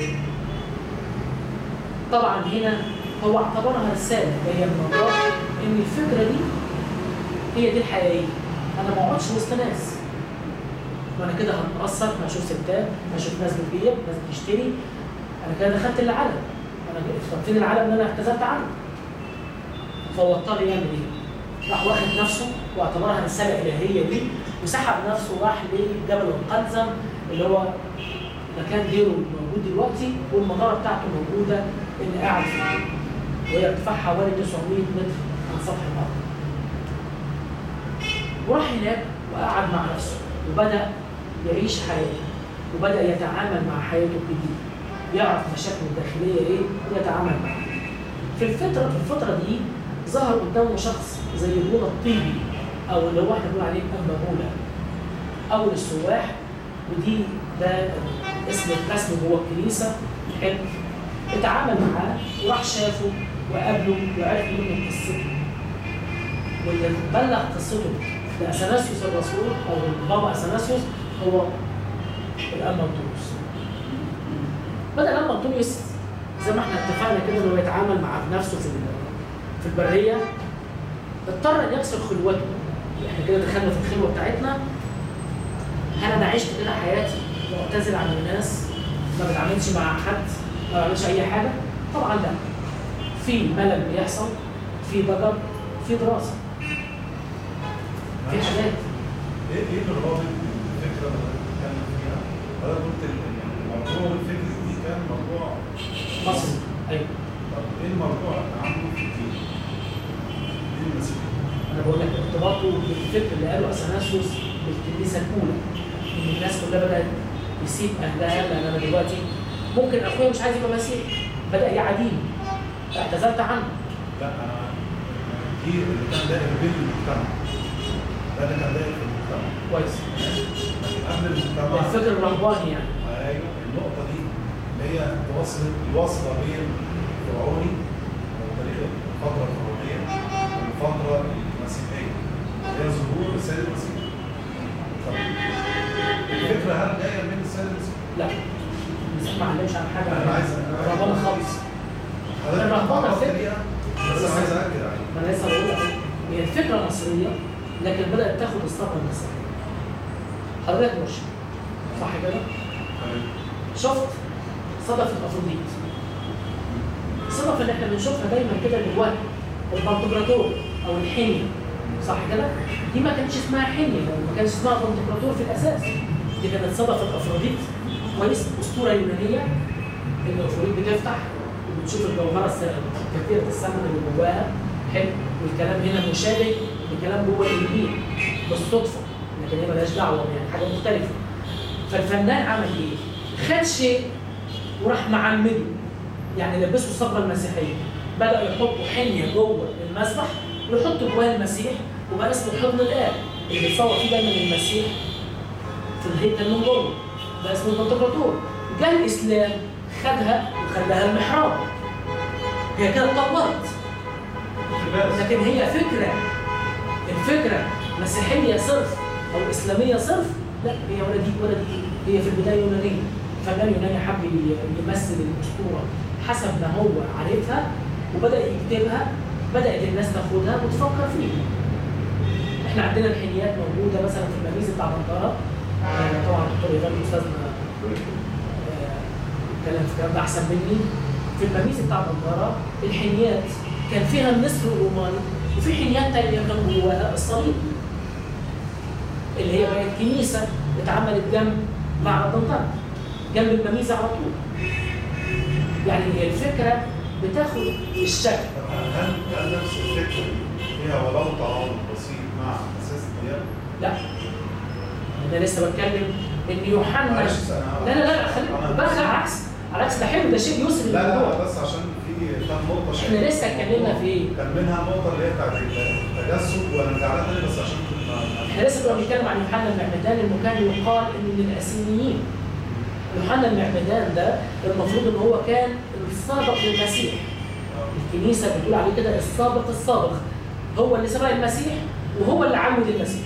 A: طبعا هنا هو اعتبرها رساله جايه من الله ان الفكره دي هي دي الحقيقيه انا ما اقعدش وسط ناس وانا كده هتاثر هشوف ستات هشوف ناس بتبيع ناس بتشتري انا كده دخلت العالم انا طب فين العالم اللي انا اعتزلت عنه فهو اضطر يعمل ايه؟ راح واخد نفسه واعتبرها رساله الهيه دي وسحب نفسه وراح لجبل القلزم اللي هو مكان ديره موجود دلوقتي والمغاره بتاعته موجوده اللي قاعد فيها وهي ارتفاعها حوالي 900 متر عن سطح الارض. وراح هناك وقعد مع نفسه وبدا يعيش حياته وبدا يتعامل مع حياته الجديده يعرف مشاكله الداخليه ايه ويتعامل معها. في الفتره في الفتره دي ظهر قدامه شخص زي بولا الطيبي او اللي هو احنا بنقول عليه انبا بولا اول السواح ودي ده اسم الرسم جوه الكنيسه حلو اتعامل معاه وراح شافه وقابله وعرف منه قصته واللي بلغ قصته لاثناسيوس الرسول او البابا اثناسيوس هو الانبا انطونيوس بدا الانبا انطونيوس زي ما احنا اتفقنا كده انه يتعامل مع نفسه في ال- في البريه اضطر ان يكسر خلوته احنا كده دخلنا في الخلوه بتاعتنا هل انا عشت كده حياتي معتزل عن الناس ما بتعاملش مع حد ما بعملش اي حاجه طبعا لا في ملل بيحصل في ضجر في دراسه في حاجات
B: ايه ايه اللي رابط الفكره اللي حضرتك بتتكلم فيها؟ حضرتك قلت ال- يعني الموضوع الفكري دي كان موضوع
A: مصر ايوه
B: طب ايه الموضوع اللي عامله في الدين؟ الدين المسيحي
A: انا بقول لك ارتباطه بالفكر اللي قاله اثناسيوس بالكنيسه الاولى ان الناس كلها بدات تسيب اهلها لان انا دلوقتي ممكن اخويا مش عايز يبقى مسيحي بدا يعاديني اعتزلت عنه
B: لا انا دي اللي كان داير بين المجتمع ده اللي كان داير في المجتمع
A: كويس
B: لكن قبل المجتمع
A: الفكر الرهباني يعني
B: ايوه النقطة دي اللي هي توصل الوصلة بين الفرعوني أو تاريخ الفترة الفرعونية والفترة المسيحية اللي هي ظهور السيد المسيح. طب الفكرة هل جاية من السيد المسيح؟
A: لا المسيح ما علمش عن حاجه
B: أنا عايز- أنا عايز-
A: رهبانه خالص
B: حضرتك
A: الرهبنة
B: تعرفت
A: فكرة.
B: ليها؟ بس أنا عايز أأكد عليه.
A: ما انا لسه بقول لك هي الفكره مصريه لكن بدات تاخد الصبغه المسيحيه حضرتك مرشد صح كده؟ شفت صدفة أفروديت الصدف اللي احنا بنشوفها دايما كده اللي هو البنتوجراتور أو الحنية صح كده؟ دي ما كانتش اسمها حنية ما كانش اسمها بنتوجراتور في الأساس دي كانت صدفة أفروديت كويس أسطورة يونانية إن أفروديت بتفتح وبتشوف الجوهرة الس- كثيرة الثمن اللي جواها حلو والكلام هنا مشابه لكلام جوه الإنجيل بالصدفة لكن هي ملهاش دعوة يعني حاجة مختلفة فالفنان عمل ايه؟ خد شيء وراح معمده يعني لبسه الصبغه المسيحيه بدأ يحطوا حنيه جوه المسبح ويحط جواه المسيح وبقى اسمه حضن الآب اللي بيتصور فيه دايما المسيح في الهيكل من جوه ده اسمه البنتكراتور جاء الاسلام خدها وخلاها المحراب هي كده اتطورت لكن هي فكره الفكره مسيحيه صرف او اسلاميه صرف لا هي ولا دي ولا دي هي في البدايه يونانيه فنان يوناني حب يمثل الاسطوره حسب ما هو عارفها وبدا يكتبها بدات الناس تاخدها وتفكر فيها احنا عندنا الحليات موجوده مثلا في المميز بتاع منطقه آه، طبعا الدكتور ايفان استاذنا آه، اتكلم في الكلام ده احسن مني في المميز بتاع منطقه الحليات كان فيها النسر الروماني وفي حليات تانية كان جواها الصليب اللي هي بقت كنيسه اتعملت جنب معبد منطقه جنب المميزه على طول يعني هي الفكره بتاخد الشكل
B: هل هل نفس الفكره فيها ولو تعارض بسيط مع اساس الديانه؟
A: لا انا لسه بتكلم ان يوحنا
B: معلش أنا-
A: لا لا لا خليك
B: أنا-
A: بقى على العكس على العكس ده حلو ده شيء يوصل
B: لا لا
A: للموضوع
B: بس عشان في كان نقطه
A: احنا لسه اتكلمنا في ايه؟
B: كان منها النقطه اللي هي بتاعت التجسد وانا رجعنا تاني بس عشان ما-
A: احنا لسه كنا بنتكلم عن يوحنا المعمدان انه كان يقال انه من الاسينيين يوحنا المعمدان ده المفروض ان هو كان السابق للمسيح الكنيسه بتقول عليه كده السابق السابق هو اللي سبق المسيح وهو اللي عمد المسيح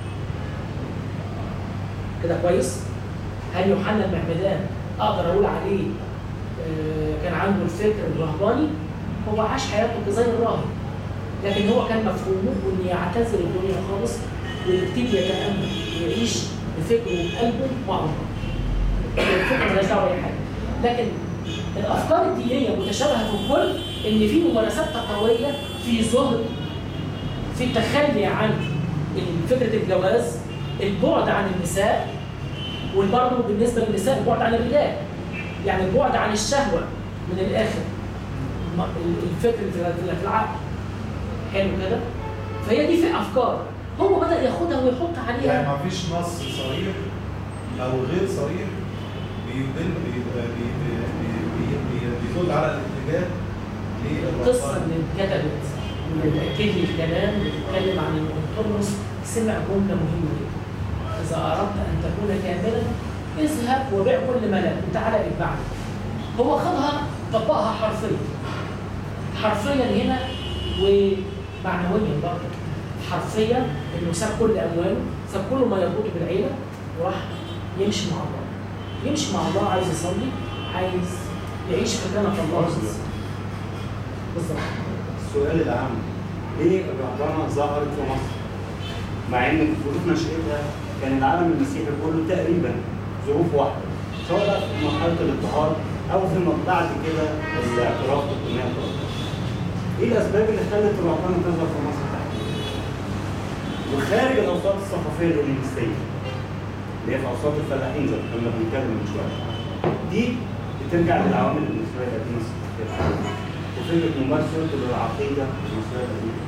A: كده كويس هل يوحنا المعمدان اقدر اقول عليه آه، كان عنده الفكر الرهباني هو عاش حياته زي الراهب لكن هو كان مفهومه انه يعتزل الدنيا خالص ويبتدي يتامل ويعيش بفكره وبقلبه مع الله الفكره مالهاش دعوه باي حاجه لكن الافكار الدينيه متشابهه في الكل ان في ممارسات تقويه في زهد في التخلي عن فكره الجواز البعد عن النساء وبرضه بالنسبه للنساء البعد عن الرجال يعني البعد عن الشهوه من الاخر ما- الفكر اللي في في العقل حلو كده فهي دي في افكار هو بدا ياخدها ويحط
B: يعني
A: عليها
B: ما فيش نص صريح او غير صريح بيدل بي- بي- بي- بي- بي- بيدل على الاتجاه
A: القصه
B: للرهبان.
A: اللي اتكتبت واللي بتاكد لي الكلام بتتكلم عن ان انطونيوس سمع جمله مهمه جدا اذا اردت ان تكون كاملا اذهب وبيع كل ما لك وتعالى اتبعني هو خدها طبقها حرفيا حرفيا هنا ومعنويا برضه حرفيا انه ساب كل امواله ساب كل ما يربطه بالعيله وراح يمشي مع الله يمشي مع الله عايز يصلي عايز يعيش في كنف الله بالظبط
C: السؤال الأهم ليه الرهبنة ظهرت في مصر؟ مع إن في ظروف نشأتها كان العالم المسيحي كله تقريبا ظروف واحدة سواء بقى في مرحلة الاضطهاد أو في بعد كده الاعتراف بالدنيا إيه الأسباب اللي خلت الرهبنة تظهر في مصر تحديدا؟ وخارج الأوساط الثقافية الهلينستية اللي هي في أوساط الفلاحين زي ما كنا بنتكلم من شوية دي بترجع للعوامل المصرية القديمة الثقافية وفكرة ممارسة العقيدة المصرية القديمة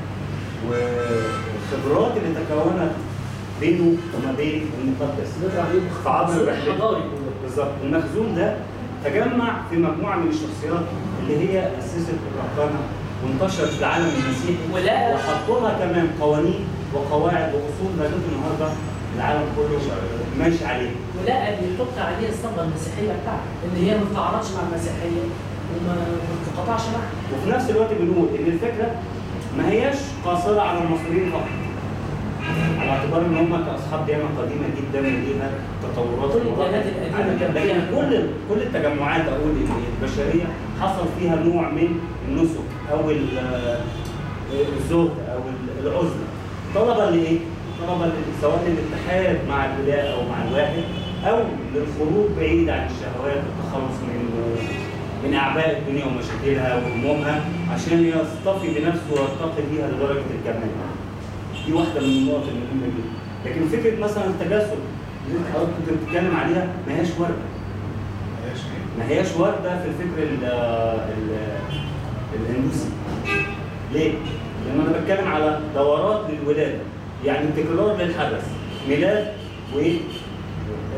C: والخبرات اللي تكونت بينه وما بين المقدس
A: نطلع بيه
C: في عبر
A: مخزون
C: الرحلة.
A: حضاري جوه.
C: بالظبط المخزون ده تجمع في مجموعة من الشخصيات اللي هي أسست الرهبنة وانتشرت في العالم المسيحي
A: ولا-
C: وحطوا لها كمان قوانين وقواعد وأصول لغاية النهاردة العالم كله ماشي عليها
A: ولقى بيحط عليه الصبغه المسيحيه بتاعته ان هي ما بتتعارضش مع المسيحيه وما ما بتتقاطعش معاها
C: وفي نفس الوقت بنقول ان الفكره ما هياش قاصره على المصريين فقط على اعتبار ان هم كاصحاب ديانه قديمه جدا وليها تطورات
A: كل الديانات القديمة كان
C: لكن
A: فيها-
C: كل كل التجمعات اقول ان البشريه حصل فيها نوع من النسك او ال- الزهد او العزله طلبا لايه؟ طلبا ل- سواء للاتحاد مع الاله او مع الواحد او للخروج بعيد عن الشهوات والتخلص من من اعباء الدنيا ومشاكلها وهمومها عشان يصطفي بنفسه ويرتقي بيها لدرجه الكمال. دي واحده من النقط المهمه جدا. لكن فكره مثلا التجسد اللي انت حضرتك كنت بتتكلم عليها ما هياش وارده.
B: ماشي
C: ما هياش وارده في الفكر ال ال الهندوسي. ليه؟ لان انا بتكلم على دورات للولاده يعني تكرار للحدث ميلاد وايه؟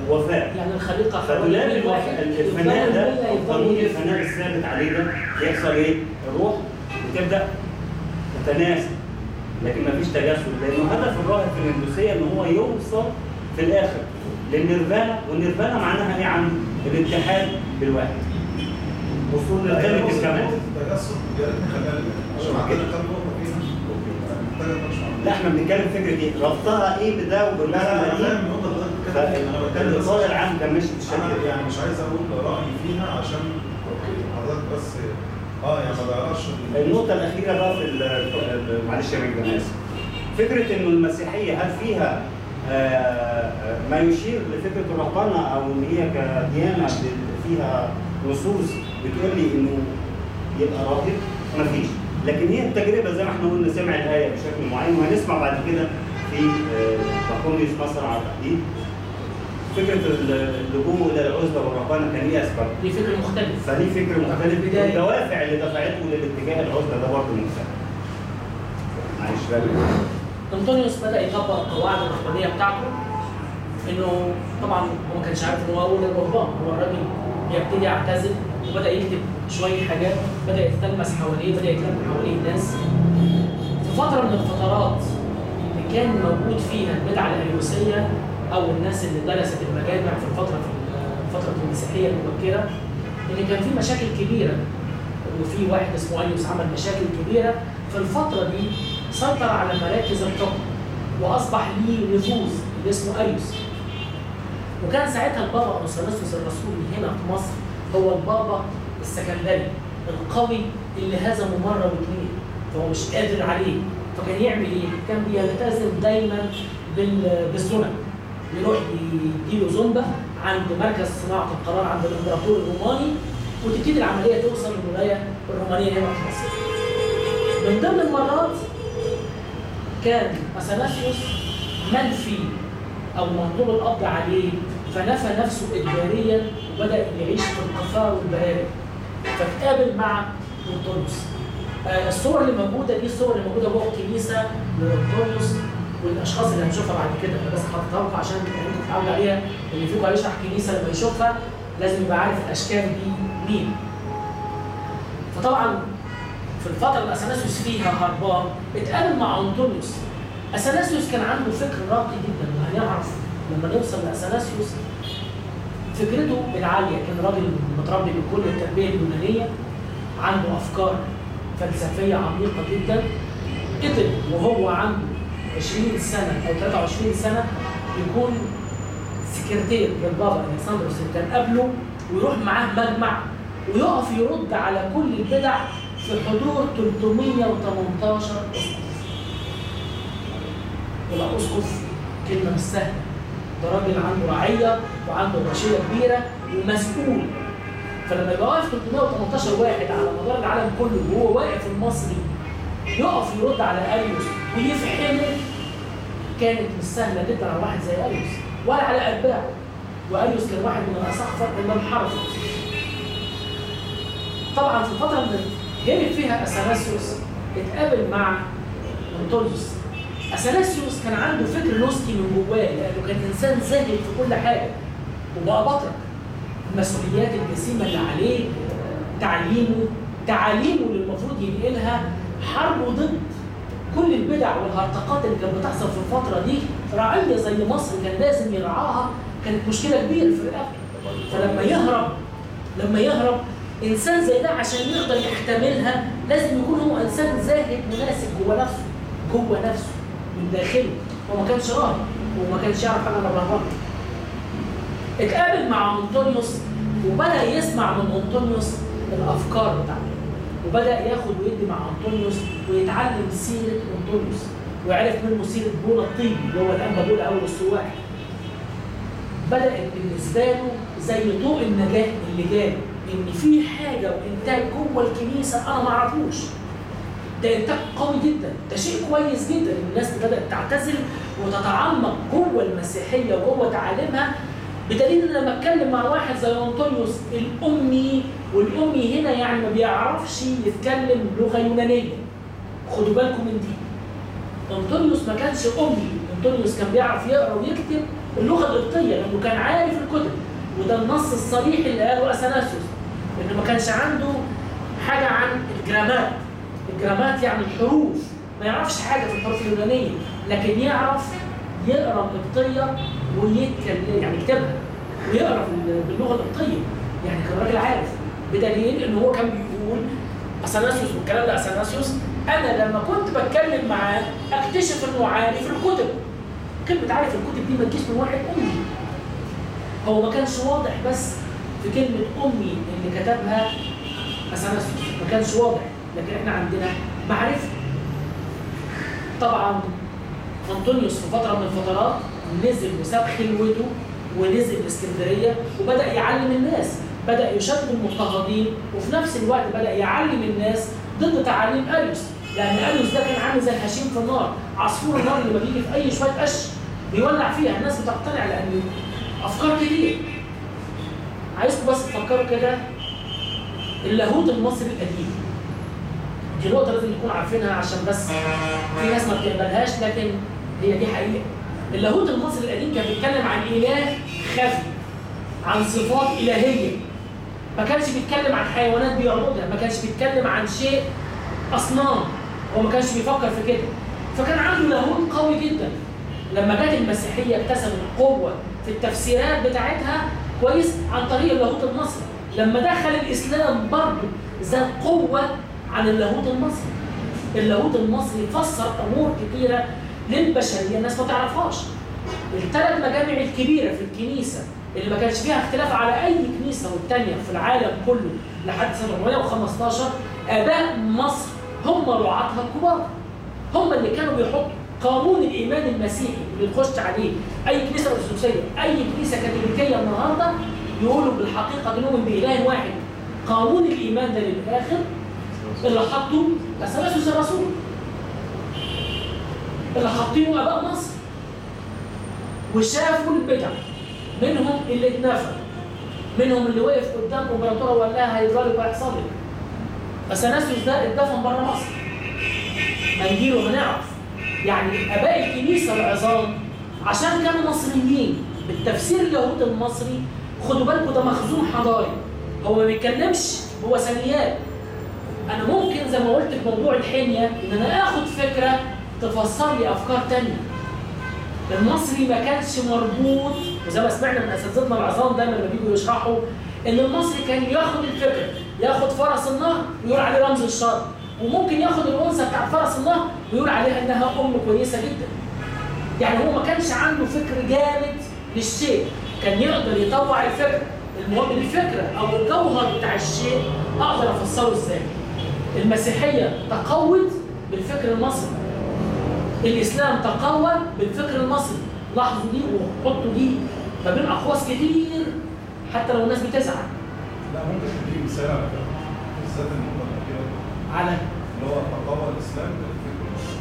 C: وفاء
A: يعني الخليقه
C: فدولاب
A: حوالين
C: الوف-
A: واحد
C: الفناء
A: يفضلوا
C: ده
A: المية
C: او
A: يفضلوا
C: قانون
A: يلفوا.
C: الفناء الثابت عليه ده يحصل ايه؟ الروح بتبدا تتناسب لكن مفيش تجسد لانه هدف الراهب في الهندوسيه ان هو يوصل في الاخر للنيرفانا والنيرفانا معناها ايه عنده؟ الاتحاد بالواحد وصول للكلمه الكمال
B: التجسد يا ريت نخليها للآخر، عشان عندنا كام نقطه فيها محتاجه نتناقش معاها.
C: لا احنا بنتكلم فكره ايه؟ ربطها ايه بده
B: لا
C: وبالرسمه
B: لا انا
C: دي
B: فاهم النقطه اللي حضرتك بتتكلم فيها، انا بتكلم بس
C: فالاطار العام كان ماشي
B: انا
C: بالشكل
B: يعني مش عايز اقول رايي فيها عشان حضرتك بس اه يعني ما بقراش ال-
C: النقطة الأخيرة بقى في ال- ال- معلش يا رجل أنا آسف. فكرة إنه المسيحية هل فيها آه، آه، ما يشير لفكرة الرهبنة أو إن هي كديانة ب- فيها نصوص بتقول لي إنه يبقى راهب؟ مفيش. لكن هي التجربة زي ما احنا قلنا سمع الآية بشكل معين وهنسمع بعد كده في باكونيوس مثلا على التحديد فكرة اللجوء إلى العزلة والرهبنة كان ليه أسباب.
A: دي فكر مختلف
C: فدي فكر مختلف
A: البداية.
C: والدوافع اللي دفعته للاتجاه العزله ده برضه مختلف. معلش بقى
A: انطونيوس بدا يطبق القواعد الرهبانيه بتاعته انه طبعا هو ما كانش عارف ان هو اول الرهبان هو الراجل بيبتدي يعتزل وبدا يكتب شويه حاجات بدا يتلمس حواليه بدا يتلم حواليه الناس في فتره من الفترات اللي كان موجود فيها البدعه الهيروسيه او الناس اللي درست المجامع في الفتره في فتره المسيحيه المبكره ان كان في مشاكل كبيره وفي واحد اسمه ايوس عمل مشاكل كبيره في الفتره دي سيطر على مراكز الحكم واصبح ليه نفوذ اللي اسمه ايوس وكان ساعتها البابا اثناسيوس الرسولي هنا في مصر هو البابا السكندري القوي اللي هزمه مره واثنين فهو مش قادر عليه فكان يعمل ايه؟ كان بيلتزم دايما بال- بالسنن يروح يديله زومبا عند مركز صناعه القرار عند الامبراطور الروماني وتبتدي العمليه توصل للولايه الرومانيه هنا في مصر. من ضمن المرات كان اثناسيوس منفي او مطلوب القبض عليه فنفى نفسه اجباريا وبدا يعيش في القفار والبراري فتقابل مع انطونيوس آه، الصور اللي موجوده دي الصور اللي موجوده جوه الكنيسه لانطونيوس والاشخاص اللي هنشوفها بعد كده انا بس حاططها لكم عشان انتوا تتعودوا عليها اللي فيكم هيشرح كنيسه لما يشوفها لازم يبقى عارف الاشكال دي مين فطبعا في الفتره اللي اثناسيوس فيها هربان اتقابل مع انطونيوس اثناسيوس كان عنده فكر راقي جدا وهنعرف لما نوصل لاثناسيوس فكرته العاليه كان راجل متربي بكل التربيه اليونانيه عنده افكار فلسفيه عميقه جدا قدر وهو عنده 20 سنه او 23 سنه يكون سكرتير للبابا الكسندروس اللي كان قبله ويروح معاه مجمع ويقف يرد على كل البدع في حضور 318 اسقف. يبقى اسقف كلمه مش سهله ده راجل عنده رعيه وعنده رشيه كبيره ومسؤول فلما يبقى واقف 318 واحد على مدار العالم كله وهو واقف المصري يقف يرد على اريوس ويفهمه كانت مش سهله جدا على واحد زي اريوس ولا على اتباعه واريوس كان واحد من الاصحفه اللي انحرفوا طبعا في الفتره اللي هرب فيها اثناسيوس اتقابل مع انطونيوس اثناسيوس كان عنده فكر نوستي من جواه لانه كان انسان زاهد في كل حاجه وبقى بطل المسؤوليات الجسيمه اللي عليه تعليمه تعاليمه اللي المفروض ينقلها حربه ضد كل البدع والهرطقات اللي كانت بتحصل في الفتره دي رعيه زي مصر كان لازم يرعاها كانت مشكله كبيره في الرقبه فلما يهرب لما يهرب انسان زي ده عشان يقدر يحتملها لازم يكون هو انسان زاهد مناسب جوه نفسه جوه نفسه من داخله هو ما كانش راهب وما كانش يعرف انا الرهبان اتقابل مع انطونيوس وبدا يسمع من انطونيوس الافكار بتاعته وبدا ياخد ويدي مع انطونيوس ويتعلم سيره انطونيوس وعرف منه سيره بولا الطيبي اللي هو الانبا بولا اول السواح بدات بالنسبه له زي ضوء النجاه اللي جاله ان في حاجه وانتاج جوه الكنيسه انا ما اعرفوش ده انتاج قوي جدا ده شيء كويس جدا ان الناس بدات تعتزل وتتعمق جوه المسيحيه وجوه تعاليمها بدليل ان لما اتكلم مع واحد زي انطونيوس الامي والامي هنا يعني ما بيعرفش يتكلم لغه يونانيه خدوا بالكم من دي انطونيوس ما كانش امي انطونيوس كان بيعرف يقرا ويكتب اللغه القبطيه لانه كان عارف الكتب وده النص الصريح اللي قاله اثناسيوس انه ما كانش عنده حاجه عن الجرامات الجرامات يعني الحروف ما يعرفش حاجه في الحروف اليونانيه لكن يعرف يقرا القبطيه ويتكلم يعني يكتبها ويقرا بال- باللغه القبطيه يعني كان راجل عارف بدليل ان هو كان بيقول اثناسيوس والكلام ده اثناسيوس انا لما كنت بتكلم معاه اكتشف انه عارف الكتب كلمه عارف الكتب دي ما تجيش من واحد امي هو ما كانش واضح بس في كلمه امي اللي كتبها اثناسيوس ما كانش واضح لكن احنا عندنا معرفه طبعا انطونيوس في فتره من الفترات نزل وساب خلوته ونزل الاسكندريه وبدا يعلم الناس بدا يشدد المضطهدين وفي نفس الوقت بدا يعلم الناس ضد تعاليم اريوس لان اريوس ده كان عامل زي الهشيم في النار عصفور النار اللي بيجي في اي شويه قش بيولع فيها الناس بتقتنع لان افكار كتير عايزكم بس تفكروا كده اللاهوت المصري القديم دي نقطة لازم نكون عارفينها عشان بس في ناس ما بتقبلهاش لكن هي دي حقيقة. اللاهوت المصري القديم كان بيتكلم عن إله خفي عن صفات إلهية ما كانش بيتكلم عن حيوانات بيعبدها ما كانش بيتكلم عن شيء أصنام هو ما كانش بيفكر في كده فكان عنده لاهوت قوي جدا لما جت المسيحية اكتسبت قوة في التفسيرات بتاعتها كويس عن طريق اللاهوت المصري لما دخل الإسلام برضه زاد قوة عن اللاهوت المصري اللاهوت المصري فسر امور كثيره للبشريه الناس ما تعرفهاش الثلاث مجامع الكبيره في الكنيسه اللي ما كانش فيها اختلاف على اي كنيسه والتانيه في العالم كله لحد سنه 415 اباء مصر هم رعاتها الكبار هم اللي كانوا بيحطوا قانون الايمان المسيحي اللي نخش عليه اي كنيسه ارثوذكسيه اي كنيسه كاثوليكيه النهارده يقولوا بالحقيقه نؤمن باله واحد قانون الايمان ده للاخر اللي حطوا اثناسيوس الرسول اللي حاطينه اباء مصر وشافوا البدع منهم اللي اتنفى منهم اللي وقف قدام امبراطوره وقال لها هيجرى لك وهيحصل لك اثناسيوس ده اتدفن بره مصر هنجيله هنعرف يعني اباء الكنيسه العظام عشان كانوا مصريين بالتفسير اليهودي المصري خدوا بالكم ده مخزون حضاري هو ما بيتكلمش هو ثانيات انا ممكن زي ما قلت في موضوع الحميه ان انا اخد فكره تفسر لي افكار تانية المصري ما كانش مربوط وزي ما سمعنا من اساتذتنا العظام دايما لما بيجوا يشرحوا ان المصري كان ياخد الفكره ياخد فرس النهر ويقول عليه رمز الشر وممكن ياخد الانثى بتاع فرس النهر ويقول عليها انها ام كويسه جدا يعني هو ما كانش عنده فكر جامد للشيء كان يقدر يطوع الفكره المهم الفكره او الجوهر بتاع الشيء اقدر افسره ازاي المسيحيه تقوت بالفكر المصري الاسلام تقوى بالفكر المصري لاحظوا دي وحطوا دي ما بين اقواس كتير حتى لو الناس بتزعل
B: لا ممكن تديك مثال على كده بالذات النقطه الاخيره دي،
A: على
B: اللي هو تطور الاسلام بالفكر المصري.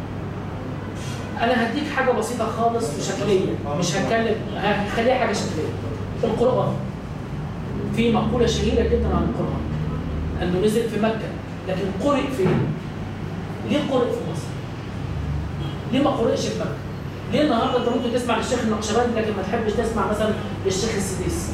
A: انا هديك حاجه بسيطه خالص وشكليه مش هتكلم هخليها حاجه شكليه القران في مقوله شهيره جدا عن القران انه نزل في مكه لكن قرئ فين؟ ليه قرئ في مصر؟ ليه ما قرئش في مكه؟ ليه النهارده انت ممكن تسمع للشيخ النقشبندي لكن ما تحبش تسمع مثلا للشيخ السديس؟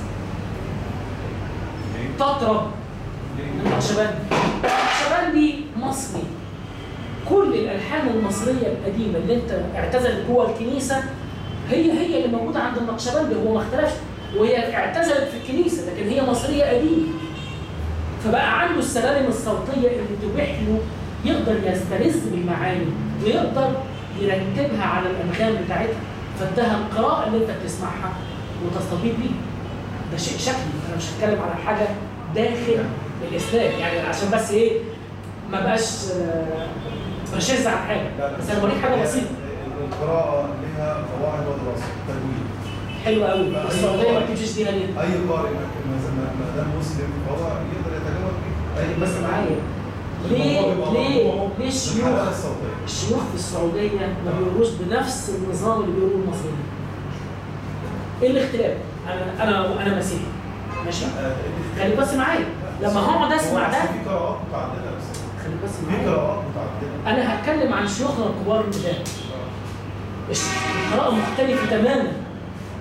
B: ليه؟
A: تطرب
B: ليه؟
A: النقشبندي النقشبندي مصري كل الالحان المصريه القديمه اللي انت اعتزلت جوه الكنيسه هي هي اللي موجوده عند النقشبندي هو ما اختلفش وهي اعتزلت في الكنيسه لكن هي مصريه قديمه فبقى عنده السلالم الصوتيه اللي تبيح له يقدر يستلذ بالمعاني ويقدر يرتبها على الانغام بتاعتها فادها القراءه اللي انت بتسمعها وتستفيد بيها ده شيء شكلي انا مش هتكلم على حاجه داخل الاسلام يعني عشان بس ايه ما بقاش آه، رشاز عن حاجه
B: لا، لا.
A: بس انا بوريك حاجه
B: هي-
A: بسيطه
B: القراءة لها قواعد ودراسة تجويد
A: حلوه قوي
B: لا،
A: السعوديه ما
B: أيوة.
A: بتمشيش بيها ليه؟
B: أي قارئ لكن ما ما دام مسلم فهو يقدر يتجاوب بيه أي
A: بس معايا ليه
B: الموضوع بيبقى
A: ليه
B: مطلوب
A: ليه الشيوخ
B: بالحلقة الصوتية
A: الشيوخ في السعوديه ما بيقولوش بنفس النظام اللي بيقولوه المصريين ايه الاختلاف؟ انا انا انا مسيحي ماشي؟
B: آه،
A: خليك بس معايا لما هقعد اسمع
B: هو
A: ده
B: في قراءات متعددة بس
A: خليك بس
B: في
A: معايا
B: قراءات متعددة
A: انا هتكلم عن شيوخنا الكبار القدام القراءة مختلفة تماما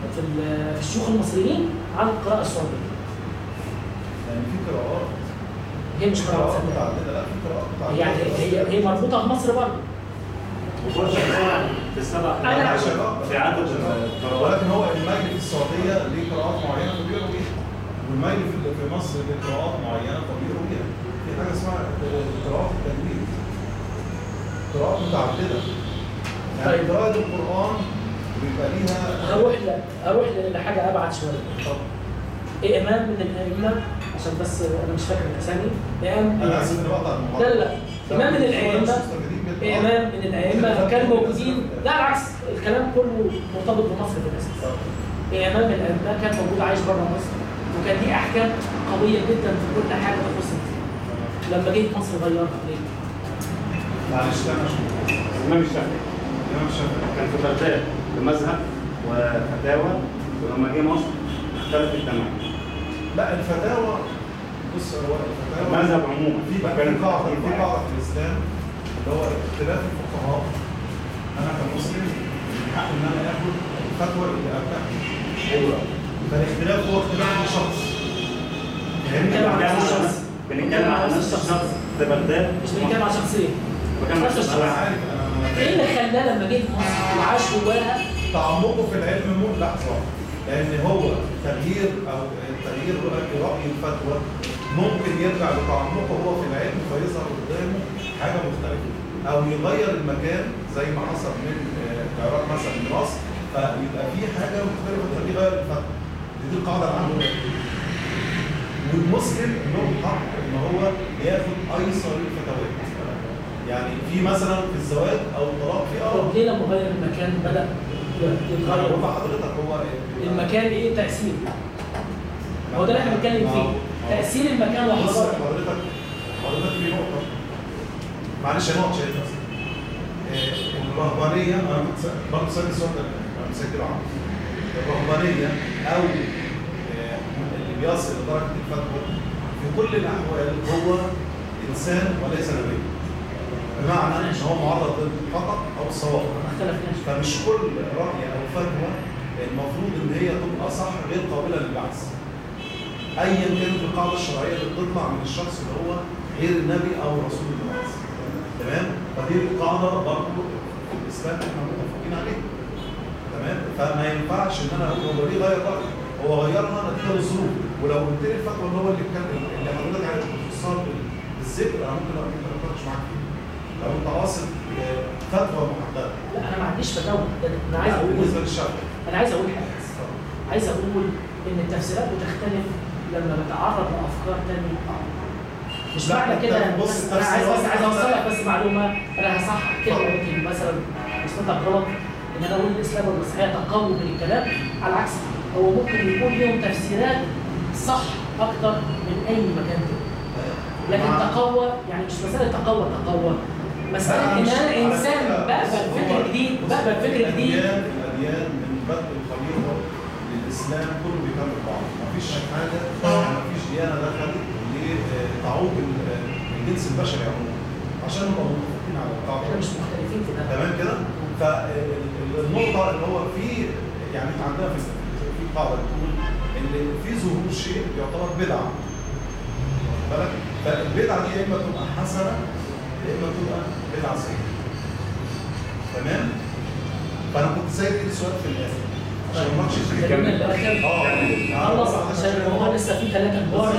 A: في ال- في الشيوخ المصريين عن القراءه السعوديه
B: يعني في قراءات
A: هي مش قراءه
B: قراءات
A: صدق.
B: متعدده لا في قراءات متعدده
A: يعني هي هي مربوطه بمصر برضه
C: وكل شخصية في السبع
A: أنا-
C: قراءات
B: شباب.
C: في عدد القراءات
B: ولكن هو المجلس في السعوديه ليه قراءات معينه فبيقروا بيها والمجلس في في مصر ليه قراءات معينه فبيقروا بيها في حاجه اسمها قراءات التجويد قراءات متعدده يعني
A: طيب.
B: قراءه القران بيبقى ليها
A: هروح ل- اروح ل- لحاجه ابعد شويه
B: طب
A: إيه امام من الائمه عشان بس انا مش فاكر الاسامي امام
B: انا اسف اني بقطع المحاضره
A: لا لا لا امام من الائمه امام من الائمه كانوا موجودين لا العكس الكلام كله مرتبط بمصر في الاساس امام من الائمه كان موجود عايش بره مصر وكان ليه احكام قويه جدا في كل حاجه تخص الدين. لما جه مصر غيرها ليه؟
B: معلش انا شوف
C: الإمام الشافعي
B: الامام الشافعي
C: كان في بغداد بمذهب وفتاوى ولما جه مصر اختلفت تماما
B: لا الفتاوى بص هو الفتاوى
C: المذهب عموما
B: في بقى في قاعده في قاعده في الاسلام اللي هو اختلاف الفقهاء انا كمسلم من حق ان انا اخد الفتوى اللي ارتاح
C: ايوه
B: فالاختلاف هو اختلاف الشخص
A: بنتكلم عن
B: فاهمني؟
A: نفس الشخص
C: بنتكلم عن نفس الشخص في بغداد
A: مش بنتكلم عن شخصيه
C: وكان
A: نفس الشخص.
B: انا عارف انا
A: ايه اللي خلاه لما جه مصر وعاش جواها
B: تعمقه في العلم مو لحظه لان هو تغيير او تغيير راي رأي الفتوى ممكن يرجع لتعمقه هو في العلم فيظهر قدامه حاجه مختلفه او يغير المكان زي ما حصل من آه، العراق مثلا من مصر فيبقى في حاجه مختلفه تخليه يغير الفتوى دي القاعده العامه والمسلم له حق ان هو ياخد ايسر الفتوات يعني في مثلا في الزواج او الطلاق في اه
A: طب ليه لما غير المكان بدا
B: انا
A: يتغير
B: بقول لحضرتك هو
A: المكان ايه تاثير هو ده اللي احنا بنتكلم فيه تاثير المكان
B: بص
A: وحضارته
B: حضرتك حضرتك في نقطه معلش يا نقطه شايف بس آه، الرهبانيه انا كنت سأ- برضه سالت السؤال ده انا مسجله عنه الرهبانيه او آه، اللي بيصل لدرجه الفتوى في كل الاحوال هو انسان وليس نبي بمعنى ان هو معرض للخطا او الصواب
A: ما اختلفناش
B: فمش كل رأي أو فتوى المفروض إن هي تبقى صح غير قابلة للبحث. أيا كانت القاعدة الشرعية اللي بتطلع من الشخص اللي هو غير النبي أو رسول الله. تمام؟ فدي القاعدة برضه في الإسلام إحنا متفقين عليها. تمام؟ فما ينفعش إن أنا أقول هو ليه غير رأيه؟ هو غيرها نتيجة للظروف، ولو قلت لي الفتوى اللي هو اللي كان اللي حضرتك عايز باختصار بالذكر أنا ممكن أقول ما أتناقش معاك فيه. لو أنت واصل آه، فتوى محددة.
A: لا انا ما عنديش فتاوى ده انا عايز
B: لا،
A: اقول
B: بالنسبه للشعب
A: انا عايز اقول حاجه بس عايز اقول ان التفسيرات بتختلف لما بتعرض لافكار تانية مش
B: لا،
A: معنى
B: أنت
A: كده
B: بص
A: انا عايز بس عايز اوصل
B: تفسيرات-
A: لك بس معلومه انا هصحح كلمه يمكن مثلا وصلتك غلط ان انا اقول الاسلام والمسيحيه تقووا من الكلام على العكس هو ممكن يكون لهم تفسيرات صح اكتر من اي مكان تاني لكن
B: مع-
A: تقوى يعني مش مساله تقوى تقوى مساله
B: لا،
A: ان
B: مش-
A: انا
B: على
A: انسان
B: فكرة،
A: بقبل
B: بص، هو-
A: فكر جديد
B: بص،
A: بقبل فكر جديد
B: الاديان الاديان من بدء الخليقه للاسلام كله بيكمل بعض مفيش حاجه مفيش ديانه دخلت لتعوق ال- الجنس البشري عموما عشان نبقى متفقين على
A: احنا
B: القاعده
A: مش مختلفين في ده
B: تمام كده فالنقطه اللي هو في يعني احنا عندنا في في قاعده بتقول ان في ظهور شيء يعتبر بدعه واخد بالك فالبدعه دي يا اما تبقى حسنه يا اما تبقى بدعه سيئه تمام فانا كنت سايب ايدي السؤال في الاخر عشان ما اقعدش في
A: خلينا للاخر
B: اه
A: خلص عشان الموضوع لسه فيه ثلاثة كبار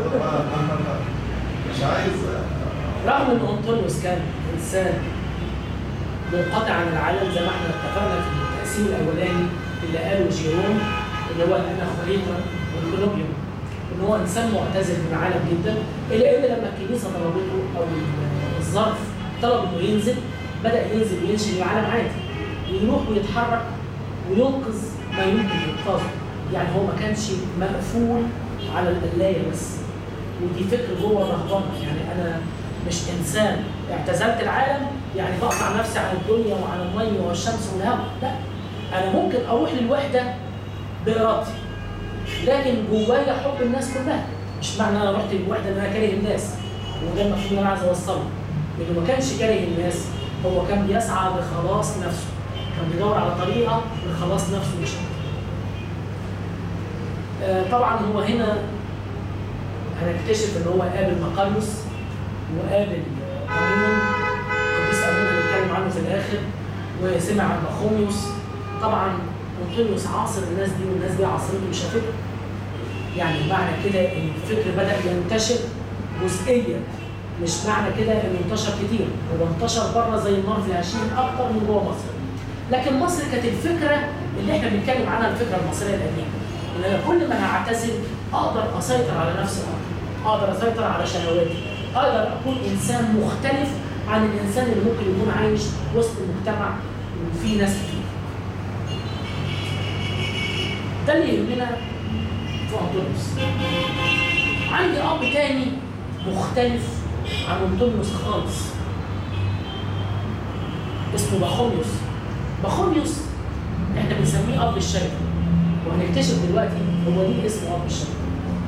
B: مش عايز
A: رغم ان انطونيوس كان انسان منقطع عن العالم زي ما احنا اتفقنا في التقسيم الاولاني اللي قاله جيروم اللي هو الاناخوريتا والكولوبيوم ان هو انسان معتزل من العالم جدا الا ان لما الكنيسه طلبته او الظرف طلب انه ينزل بدا ينزل وينشئ العالم عادي ويروح ويتحرك وينقذ ما يمكن انقاذه يعني هو ما كانش مقفول على القلايه بس ودي فكر جوه الرهبنه يعني انا مش انسان اعتزلت العالم يعني بقطع نفسي عن الدنيا وعن الميه والشمس والهواء لا انا ممكن اروح للوحده بارادتي لكن جوايا حب الناس كلها مش معنى انا رحت للوحده ان انا كاره الناس وده المفروض اللي انا عايز اوصله لانه ما كانش كاره الناس هو كان بيسعى لخلاص نفسه كان بيدور على طريقه لخلاص نفسه مش أكتر. آه، طبعا هو هنا هنكتشف ان هو قابل مقالوس وقابل امون قديس امون هنتكلم عنه في الاخر وسمع عن بخوميوس طبعا انطونيوس عاصر الناس دي والناس دي عاصرته وشافته يعني معنى كده ان الفكر بدا ينتشر جزئيا مش معنى كده انه انتشر كتير هو انتشر بره زي النار في الهشيم اكتر من جوه مصر لكن مصر كانت الفكره اللي احنا بنتكلم عنها الفكره المصريه القديمه ان انا كل ما هعتزل اقدر اسيطر على نفسي اكتر اقدر اسيطر على شهواتي اقدر اكون انسان مختلف عن الانسان اللي ممكن يكون عايش وسط مجتمع وفيه ناس كتير ده اللي يهمنا في انطونيوس عندي اب تاني مختلف عن انطونيوس خالص اسمه بخوميوس بخوميوس احنا بنسميه اب الشركه وهنكتشف دلوقتي هو ليه اسمه اب الشركه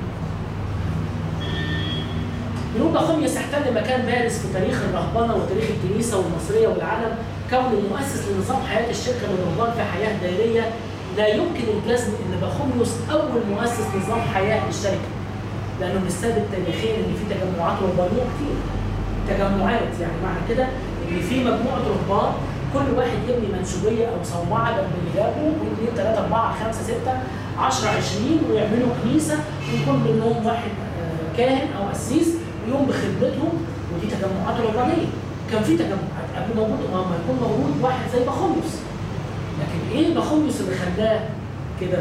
A: بنقول بخوميوس احتل مكان بارز في تاريخ الرهبنه وتاريخ الكنيسه والمصريه والعالم كونه مؤسس لنظام حياه الشركه من رهبان في حياه دائريه لا يمكن الجزم ان بخوميوس اول مؤسس نظام حياه للشركه لانه من الثابت تاريخيا ان في تجمعات رهبانيه كتير تجمعات يعني معنى كده ان في مجموعه رهبان كل واحد يبني منسوبيه او صومعه جنب اللي جابه 2 3 4 5 6 10 20 ويعملوا كنيسه ويكون منهم واحد آه، كاهن او قسيس يقوم بخدمتهم ودي تجمعات رهبانيه كان في تجمعات قبل موجود ما يكون موجود واحد زي بخوميوس لكن ايه بخوميوس اللي خلاه كده؟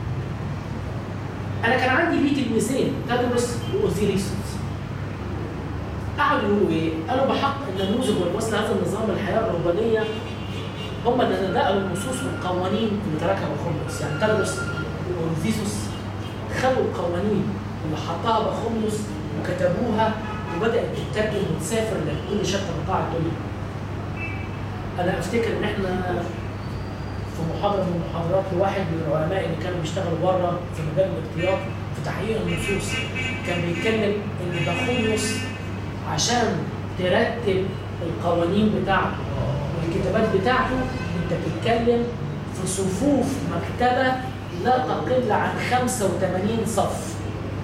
A: انا كان عندي ليه تلميذين تدرس واوزيريسوس قعدوا يقولوا ايه؟ قالوا بحق ان النموذج والوصل هذا النظام الحياه الرهبانيه هم اللي نقلوا النصوص والقوانين اللي تركها بخوميوس يعني تدرس واوزيسوس خدوا القوانين اللي حطها بخوميوس وكتبوها وبدات تترجم وتسافر لكل شتى بقاع الدنيا. انا افتكر ان احنا في محاضره من المحاضرات لواحد من العلماء اللي كانوا بيشتغلوا بره في مجال الاختيار في تحقيق النصوص كان بيتكلم ان بخوميوس عشان ترتب القوانين بتاعته والكتابات بتاعته انت بتتكلم في صفوف مكتبه لا تقل عن 85 صف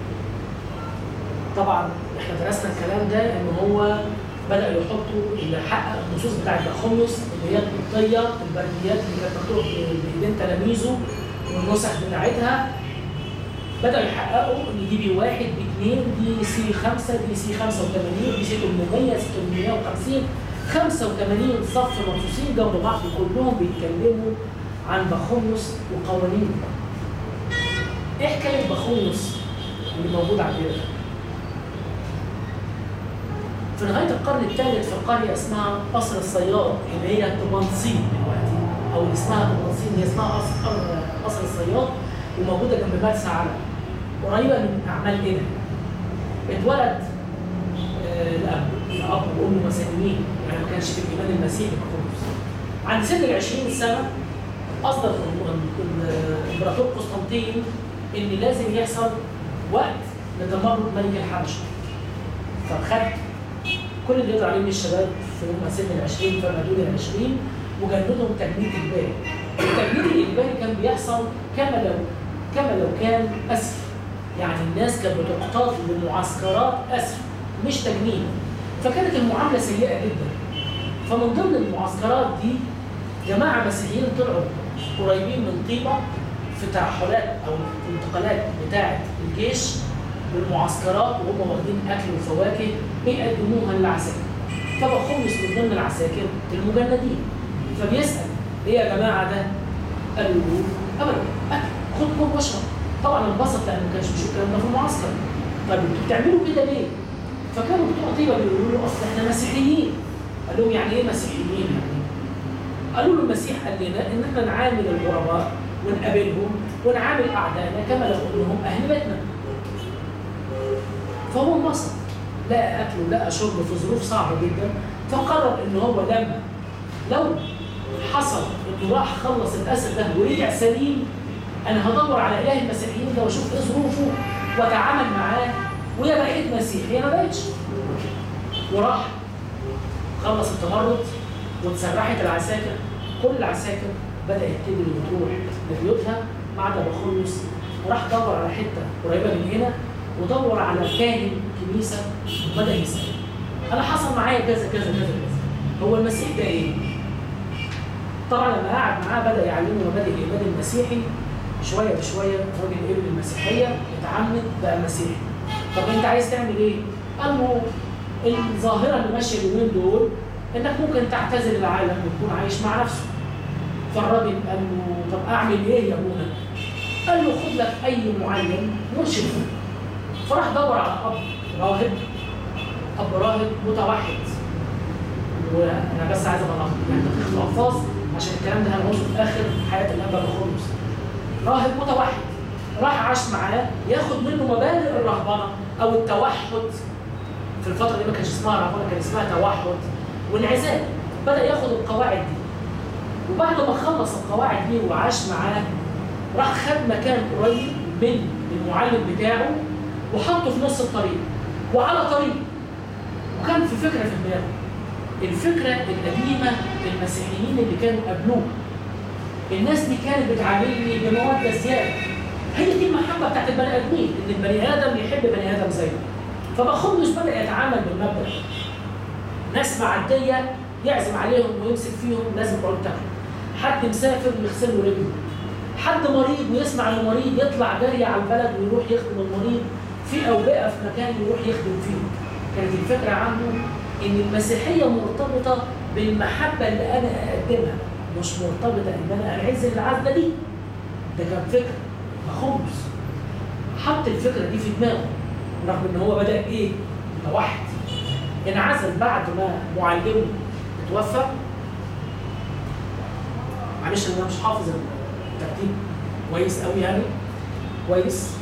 A: طبعا احنا درسنا الكلام ده ان هو بدأ يحطوا اللي حقق النصوص بتاعت بخوميوس اللي هي القبطية البرديات اللي كانت مكتوبة بإيدين تلاميذه والنسخ بتاعتها بدأوا يحققوا ان دي بي واحد بي اثنين دي سي 5 دي سي 85 دي سي 800 سي 850 85 صف منصوصين جنب بعض كلهم بيتكلموا عن بخوميوس وقوانينه. ايه حكايه بخوميوس اللي موجود عندنا ده؟ في نهايه القرن الثالث في قريه اسمها قصر الصياد اللي هي طبنسين دلوقتي او اللي اسمها طبنسين هي اسمها قصر قصر الصياد وموجوده جنب مرسى علم قريبه من اعمال ايه اتولد آه، لاب لاب وام مسيحيين يعني ما كانش في الايمان المسيحي بخالص عند سن ال 20 سنه اصدر ال- ال- الامبراطور قسطنطين ان لازم يحصل وقت لتمرد ملك الحبشه فخد كل اللي يقدر عليه من الشباب في هم سن ال 20 فما دون ال 20 وجندهم تجنيد اجباري. التجنيد الاجباري كان بيحصل كما لو كما لو كان اسر. يعني الناس كانت بتقتاد لمعسكرات اسر مش تجنيد. فكانت المعامله سيئه جدا. فمن ضمن المعسكرات دي جماعه مسيحيين طلعوا قريبين من طيبه في ترحلات او الانتقالات بتاعه الجيش بالمعسكرات وهم واخدين اكل وفواكه بيقدموها للعساكر فبخمس من ضمن العساكر المجندين فبيسال ايه يا جماعه ده؟ قالوا له ابدا اكل خد كل واشرب طبعا انبسط لانه ما كانش بيشوف الكلام ده في المعسكر طيب انتوا بتعملوا كده ليه؟ فكانوا بتوع طيبه بيقولوا له اصل احنا مسيحيين قال لهم يعني ايه مسيحيين يعني؟ قالوا له المسيح قال لنا ان احنا نعامل الغرباء ونقابلهم ونعامل اعدائنا كما لو انهم اهل بيتنا فهو انبسط لقى اكل ولقى شرب في ظروف صعبه جدا فقرر ان هو لما لو حصل انه راح خلص الاسد ده ورجع سليم انا هدور على اله المسيحيين ده واشوف ايه ظروفه واتعامل معاه ويا بقيت مسيحي يا ما بقتش وراح خلص التمرد واتسرحت العساكر كل العساكر بدات تجري وتروح لبيوتها ما عدا بخلص وراح دور على حته قريبه من هنا ودور على كاهن كنيسه وبدا يسال انا حصل معايا كذا كذا كذا كذا هو المسيح ده ايه؟ طبعا لما قعد معاه بدا يعلمه مبادئ الايمان المسيحي شويه بشويه الراجل قبل المسيحيه اتعمد بقى مسيحي طب انت عايز تعمل ايه؟ قال له الظاهره اللي ماشيه اليومين دول انك ممكن تعتزل العالم وتكون عايش مع نفسه فالراجل قال له طب اعمل ايه يا ابونا؟ قال له خد لك اي معلم مرشد فراح دور على اب راهب اب راهب متوحد وانا بس عايز ابقى يعني دقيق الالفاظ عشان الكلام ده هنقوله في اخر حياه الانبا بخلص راهب متوحد راح عاش معاه ياخد منه مبادئ الرهبنه او التوحد في الفتره دي ما كانش اسمها رهبنه كان اسمها توحد وانعزال بدا ياخد القواعد دي وبعد ما خلص القواعد دي وعاش معاه راح خد مكان قريب من المعلم بتاعه وحطه في نص الطريق وعلى طريق وكان في فكره في دماغه الفكره القديمه للمسيحيين اللي كانوا قبلوه الناس دي كانت بتعاملني بمواد زياده هي دي المحبه بتاعت البني ادمين ان البني ادم يحب بني ادم زيه فبخلص بدا يتعامل بالمبدا ناس معديه يعزم عليهم ويمسك فيهم لازم يقعدوا تاكلوا حد مسافر يغسل له رجله حد مريض ويسمع انه مريض يطلع جري على البلد ويروح يخدم المريض في اوبئه في مكان يروح يخدم فيه كانت الفكره عنده ان المسيحيه مرتبطه بالمحبه اللي انا اقدمها مش مرتبطه ان انا انعزل العزله دي ده كان فكره مخبز حط الفكره دي في دماغه رغم ان هو بدا ايه؟ متوحد انعزل بعد ما معلمه اتوفى معلش انا مش حافظ الترتيب كويس قوي يعني كويس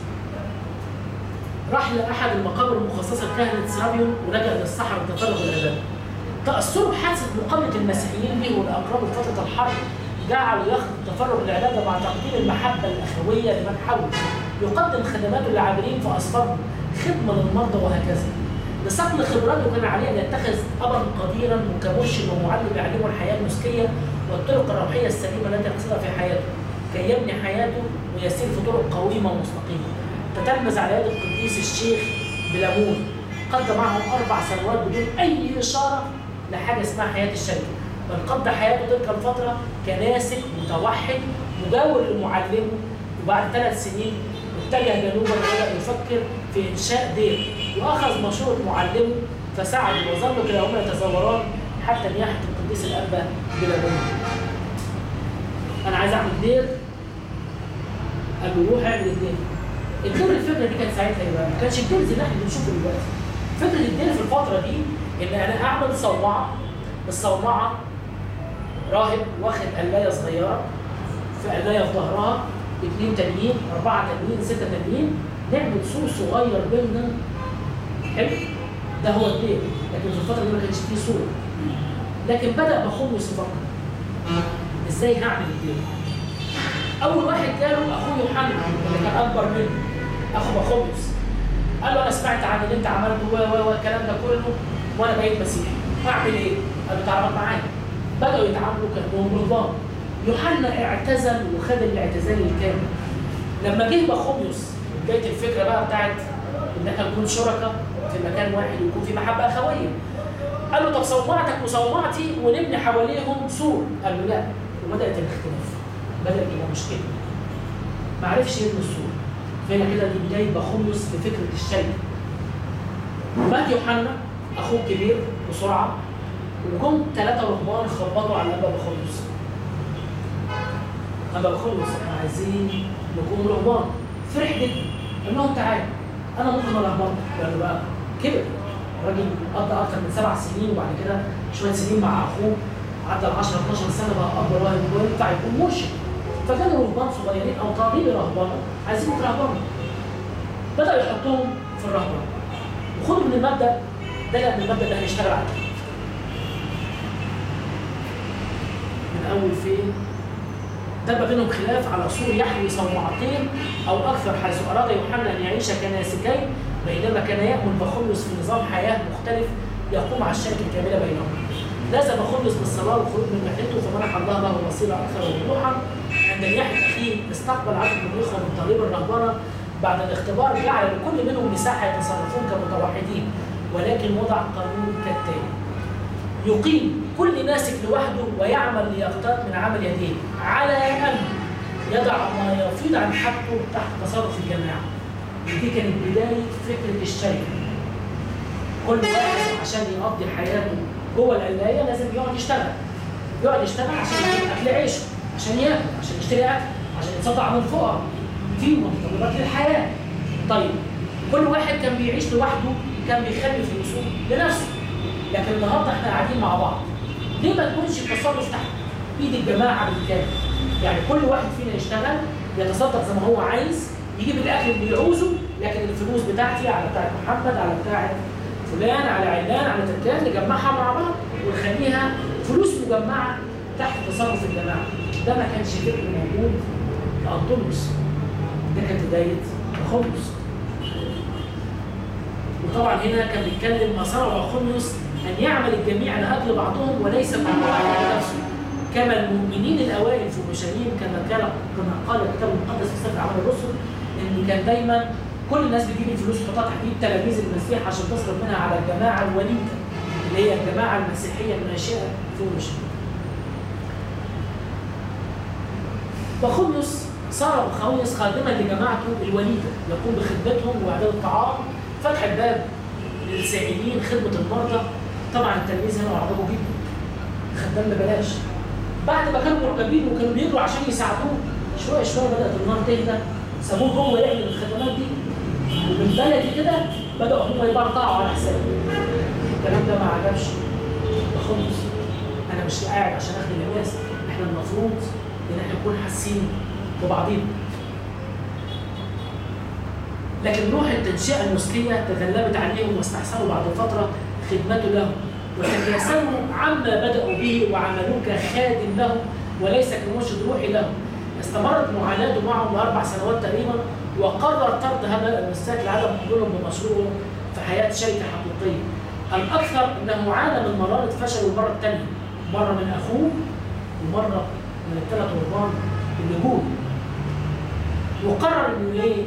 A: راح لاحد المقابر المخصصه لكهنه سرابيون ولجا للصحراء لتفرغ العباده. تاثره بحادثه مقاومه المسيحيين به والاقراب فتره الحرب جعلوا ياخذ تفرغ العباده مع تقديم المحبه الاخويه لمن حوله. يقدم خدماته للعابرين في اسفاره خدمه للمرضى وهكذا. لصقل خبراته كان عليه ان يتخذ ابا قديرا وكمرشد ومعلم يعلمه الحياه المسكيه والطرق الروحيه السليمه التي يقصدها في حياته كي يبني حياته ويسير في طرق قويمه ومستقيمه. تتلمذ على يد القديس الشيخ بلامون قضى معهم اربع سنوات بدون اي اشاره لحاجه اسمها حياه الشركه بل قضى حياته تلك الفتره كناسك متوحد مجاور لمعلمه وبعد ثلاث سنين اتجه جنوبا وبدا يفكر في انشاء دير واخذ مشوره معلمه فسعد وظلوا كلاهما يتزوران حتى نياحه القديس الانبا بلامون انا عايز اعمل دير قال له روح اعمل الدير الدير الفكره دي كانت ساعتها ايه بقى؟ ما كانش الدير زي اللي احنا بنشوفه دلوقتي. فكره الدير في الفتره دي ان انا اعمل صومعه الصومعه راهب واخد قلايه صغيره في قلايه في ظهرها اثنين تانيين اربعه تانيين سته تانيين نعمل سور صغير بيننا حلو؟ ده هو الدير لكن في الفتره دي ما كانش فيه سور لكن بدا بخمس يفكر ازاي هعمل الدير؟ اول واحد جاله اخوه يوحنا اللي كان اكبر منه اخو بخمس قال له انا سمعت عن اللي انت عملته و و والكلام ده كله وانا بقيت مسيحي اعمل ايه؟ قال له تعامل معايا بداوا يتعاملوا كانهم رهبان يوحنا اعتزل وخد الاعتزال الكامل لما جه بخوميوس بدايه الفكره بقى بتاعت ان احنا نكون شركاء في مكان واحد ويكون في محبه اخويه قال له طب صومعتك وصومعتي ونبني حواليهم سور قال له لا وبدات الاختلاف بدات تبقى مشكله ما عرفش يبني السور فهنا كده دي بدايه بخلص لفكره الشيء مات يوحنا اخوه الكبير بسرعه وجم ثلاثه رهبان خبطوا على ابا بخلص ابا بخلص احنا عايزين نكون رهبان فرح جدا قال لهم تعالوا انا ممكن ارهبان لانه بقى كبر الراجل قضى اكثر من سبع سنين وبعد كده شويه سنين مع اخوه عدى ال 10 12 سنه بقى اب راهب وينفع يكون مرشد فكانوا رهبان صغيرين او طالبين رهبانه عايزين يترهبنوا بدأوا يحطوهم في الرهبنه وخدوا من المبدا ده لان المبدا ده هنشتغل عليه من اول فين دب بينهم خلاف على سور يحوي صومعتين او اكثر حيث اراد يوحنا ان يعيش كناسكين بينما كان يامل بخلص في نظام حياه مختلف يقوم على الشركه الكامله بينهم لازم بخلص بالصلاه والخروج من محنته فمنح الله له بصيره اكثر وضوحا ان عند اليحيى الاخير استقبل عدد من الاخوه من طريق الرهبنه بعد الاختبار جعل لكل منهم مساحه يتصرفون كمتوحدين ولكن وضع قانون كالتالي يقيم كل ناسك لوحده ويعمل ليقتات من عمل يديه على ان يضع ما يفيض عن حاجته تحت تصرف الجماعه ودي كانت بدايه فكره الشركه كل واحد عشان يقضي حياته جوه القلايه لازم يقعد يشتغل يقعد يشتغل عشان يجيب اكل عيشه عشان ياكل عشان يشتري اكل عشان يتصدق عن الفقراء في متطلبات للحياه طيب كل واحد كان بيعيش لوحده كان بيخلي فلوسه لنفسه لكن النهارده احنا قاعدين مع بعض ليه ما تكونش التصرف تحت ايد الجماعه بالكامل يعني كل واحد فينا يشتغل يتصدق زي ما هو عايز يجيب الاكل اللي يعوزه لكن الفلوس بتاعتي على بتاعت محمد على بتاعت فلان على علان على تركان نجمعها مع بعض ونخليها فلوس مجمعه تحت تصرف الجماعه ده ما كانش فكر موجود لأنطونيوس ده كانت بدايه خمس وطبعا هنا كان بيتكلم ما صنع خمس ان يعمل الجميع لاجل بعضهم وليس كل واحد لنفسه كما المؤمنين الاوائل في اورشليم كما كان كما قال الكتاب المقدس في سفر اعمال الرسل ان كان دايما كل الناس بتجيب الفلوس تحطها تحت ايد تلاميذ المسيح عشان تصرف منها على الجماعه الوليده اللي هي الجماعه المسيحيه الناشئه في اورشليم. بخلص صار بخونس خادما لجماعته الوليده يقوم بخدمتهم واعداد الطعام فتح الباب للسائلين خدمه المرضى طبعا التلاميذ هنا اعجبوا جدا خدام ببلاش بعد ما كانوا معجبين وكانوا بيجروا عشان يساعدوه شويه شويه بدات النار تهدى سابوه هو يعمل الخدمات دي وبالبلدي كده بداوا هم يبرطعوا على حسابه الكلام ده ما عجبش خالص انا مش قاعد عشان اخدم الناس احنا المفروض ان احنا نكون حاسين ببعضينا لكن روح التنشئه المسلمه تغلبت عليهم واستحسنوا بعد فتره خدمته لهم وتكاسلوا عما بدأوا به وعملوه كخادم لهم وليس كمرشد روحي لهم استمرت معاناته معهم لأربع سنوات تقريبا وقرر طرد هذا المساك لعدم قبولهم بمشروعه في حياة شركة حقيقية الأكثر أنه عانى من مرارة فشل المرة الثانية مرة من أخوه ومرة من الثلاث رهبان اللي جوه وقرر انه ايه؟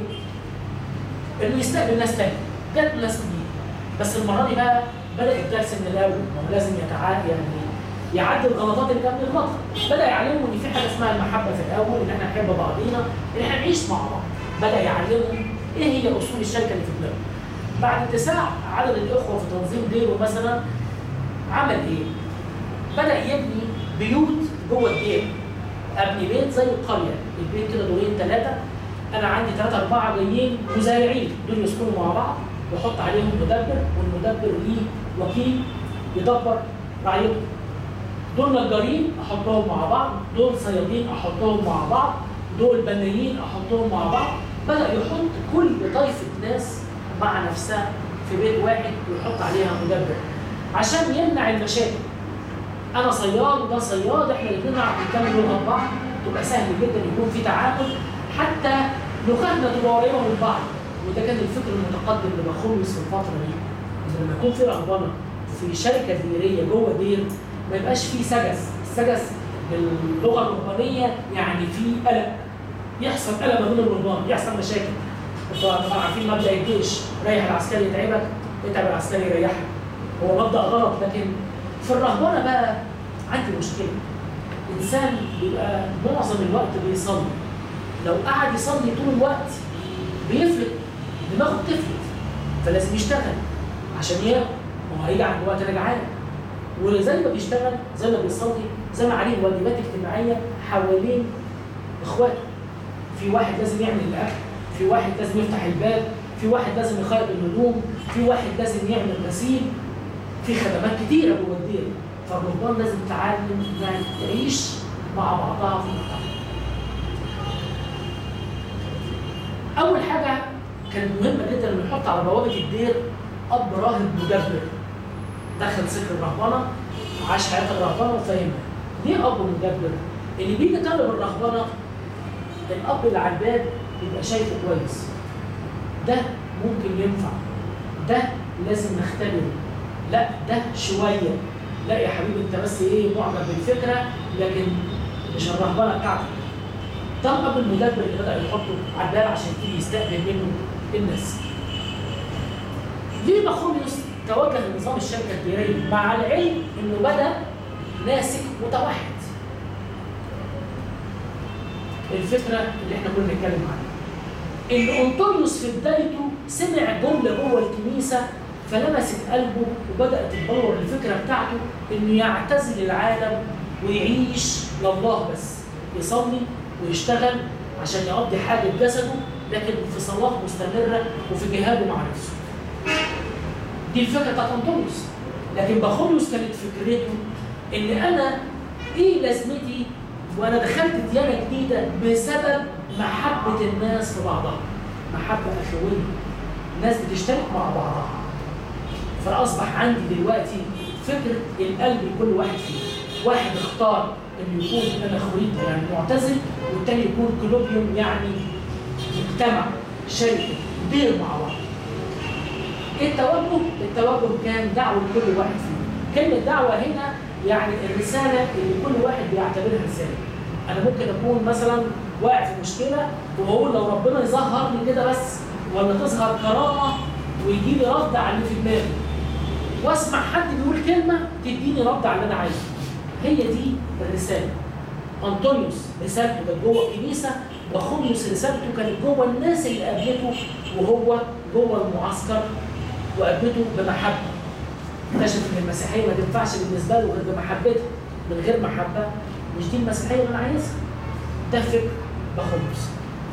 A: انه يستقبل ناس تاني جات ناس جديده بس المره دي بقى بدا الدرس من الاول ما هو لازم يتعاد يعني يعدي الغلطات اللي كان بيغلطها بدا يعلمهم ان في حاجه اسمها المحبه في الاول ان احنا نحب بعضينا ان احنا نعيش مع بعض بدا يعلمهم ايه هي اصول الشركه اللي في دماغه بعد اتساع عدد الاخوه في تنظيم ديره مثلا عمل ايه؟ بدا يبني بيوت جوه الدير ابني بيت زي القريه البيت كده دورين ثلاثه انا عندي ثلاثه اربعه جايين مزارعين دول يسكنوا مع بعض واحط عليهم مدبر والمدبر ليه وكيل يدبر رعيته دول نجارين احطهم مع بعض دول صيادين احطهم مع بعض دول بنايين احطهم مع بعض بدا يحط كل طائفه ناس مع نفسها في بيت واحد ويحط عليها مدبر عشان يمنع المشاكل انا صياد وده صياد احنا الاثنين نعرف نكمل لغه بعض تبقى سهل جدا يكون في تعامل حتى لغتنا تبقى قريبه من بعض وده كان الفكر المتقدم لبخلص في الفتره دي إن لما يكون في رهبنه في شركه ديريه جوه دير ما يبقاش في سجس السجس باللغه الرهبانيه يعني في قلق يحصل قلق ما بين الرهبان يحصل مشاكل انتوا طبعا عارفين مبدا الجيش ريح العسكري يتعبك اتعب العسكري يريحك هو مبدا غلط لكن في الرهبنه بقى عندي مشكله انسان بيبقى معظم الوقت بيصلي لو قعد يصلي طول الوقت بيفلت دماغه بتفلت فلازم يشتغل عشان ياكل ما هو هيجي عند وقت انا جعان وزي ما بيشتغل زي ما بيصلي زي ما عليه واجبات اجتماعيه حوالين اخواته في واحد لازم يعمل الاكل في واحد لازم يفتح الباب في واحد لازم يخيط الهدوم في واحد لازم يعمل غسيل في خدمات كتيره جوه الدير فالرهبان لازم تتعلم يعني تعيش مع بعضها في المجتمع اول حاجه كانت مهمه جدا انه يحط على بوابه الدير اب راهب مدبر دخل سكر الرهبنه عاش حياه الرهبنه وفهمها ليه اب مدبر اللي بيجي طالب الرهبنه الاب اللي على الباب يبقى شايفه كويس ده ممكن ينفع ده لازم نختبره لا ده شويه لا يا حبيبي انت بس ايه معجب بالفكره لكن مش الرهبنه بتاعتك تم ابو المدبر اللي بدا يحطه على الباب عشان يبتدي يستقبل منه الناس ليه بخوميوس توجه لنظام الشركه الديريه مع العلم انه بدا ناسك متوحد الفكره اللي احنا كنا بنتكلم عنها ان انطونيوس في بدايته سمع جمله جوه الكنيسه فلمست قلبه وبدات تتبلور الفكره بتاعته انه يعتزل العالم ويعيش لله بس يصلي ويشتغل عشان يقضي حاجه جسده لكن في صلاه مستمره وفي جهاده مع نفسه. دي الفكره بتاعت انطونيوس لكن بخوميوس كانت فكرته ان انا ايه لازمتي وانا دخلت ديانه جديده بسبب محبه الناس لبعضها محبه اخويه الناس بتشترك مع بعضها فاصبح عندي دلوقتي فكره القلب لكل واحد فينا واحد اختار انه يكون انا خريطه يعني معتزل والتاني يكون كلوبيوم يعني مجتمع شركه دير مع بعض التوجه التوجه كان دعوه لكل واحد فينا كلمه دعوه هنا يعني الرساله اللي كل واحد بيعتبرها رساله انا ممكن اكون مثلا واقع في مشكله واقول لو ربنا يظهر لي كده بس ولا تظهر كرامه ويجي لي رد على اللي في دماغي واسمع حد بيقول كلمه تديني رد على اللي انا عايزه هي دي الرساله انطونيوس رسالته كانت جوه الكنيسه وخوميوس رسالته كانت جوه الناس اللي قابلته وهو جوه المعسكر وقابلته بمحبه اكتشف ان المسيحيه ما تنفعش بالنسبه له غير بمحبته من غير محبه مش دي المسيحيه اللي انا عايزها ده فكر بخوميوس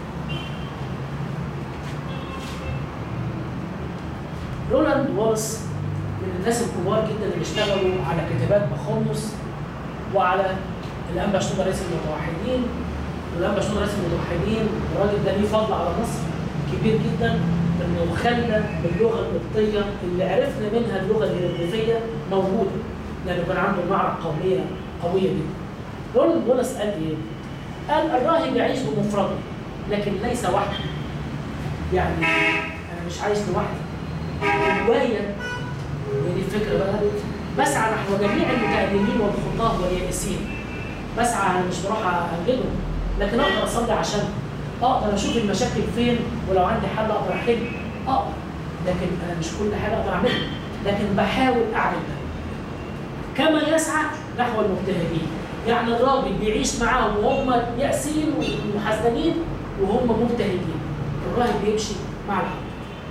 A: رولاند وولس من الناس الكبار جدا اللي اشتغلوا على كتابات بخوميوس وعلى الانبا شنودة رئيس المتوحدين والانبا شنودة رئيس المتوحدين الراجل ده ليه فضل على مصر كبير جدا انه خلى اللغه القبطيه اللي عرفنا منها اللغه الهيروغليفيه موجوده لانه كان عنده معرض قوميه قويه جدا. رولد بولس قال ايه؟ قال الراهب يعيش بمفرده لكن ليس وحده. يعني انا مش عايش لوحدي. جوايا ودي الفكره بقى بسعى نحو جميع المتألمين والخطاه واليائسين. بسعى انا مش بروح انجدهم لكن اقدر اصلي عشان اقدر اشوف المشاكل فين ولو عندي حل اقدر احل اقدر لكن انا مش كل حاجه اقدر اعملها لكن بحاول اعمل ده كما يسعى نحو المجتهدين يعني الراجل بيعيش معاهم وهم يأسين ومحزنين وهم مجتهدين الراجل بيمشي مع الحق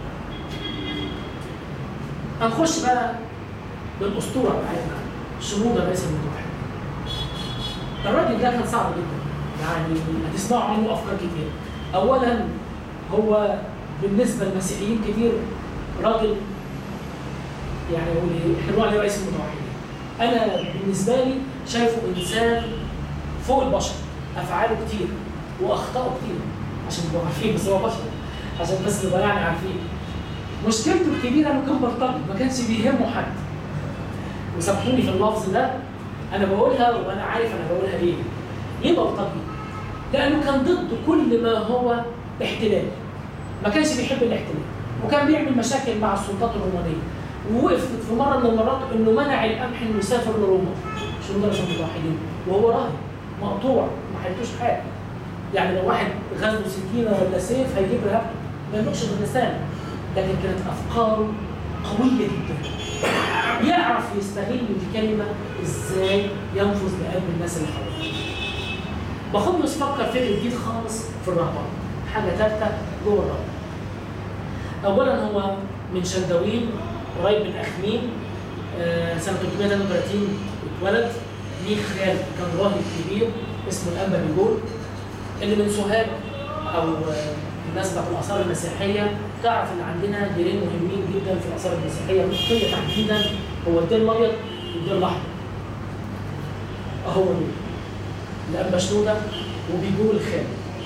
A: هنخش بقى بالاسطوره بتاعتنا شنودة رئيس المتوحد الراجل ده كان صعب جدا يعني هتسمعوا عنه افكار كتير اولا هو بالنسبه للمسيحيين كتير راجل يعني يقول ايه احنا بنقول عليه رئيس المتوحدين انا بالنسبه لي شايفه انسان فوق البشر افعاله كتير واخطائه كتير عشان نبقى عارفين بس هو بشر عشان بس نبقى يعني عارفين مشكلته الكبيره انه كان بلطجي ما كانش بيهمه حد وسامحوني في اللفظ ده انا بقولها وانا عارف انا بقولها ليه ليه بلطجي؟ لانه كان ضد كل ما هو احتلال ما كانش بيحب الاحتلال وكان بيعمل مشاكل مع السلطات الرومانيه ووقف في مره من المرات انه منع القمح انه يسافر لروما شنو درجه المتوحدين وهو راهب مقطوع ما حلتوش حاجه يعني لو واحد غزله سكينه ولا سيف هيجيب رهبته ما يملكش باللسان لكن كانت افكاره قويه جدا يعرف يستغل الكلمه ازاي ينفذ لقلب الناس اللي حواليه بخلص فكر فكر جديد خالص في الرهبنه حاجه ثالثه جوه الرهبنه اولا هو من شندوين قريب من اخميم آه سنه 333 اتولد ليه خال كان راهب كبير اسمه الانبا بيجول اللي من سوهاج او آه الناس بتاعت الاثار المسيحيه تعرف ان عندنا ديرين مهمين جدا في الاثار المسيحيه القبطيه تحديدا هو الدير الابيض والدير الاحمر اهو دول الانبا شنوده وبيجول الخال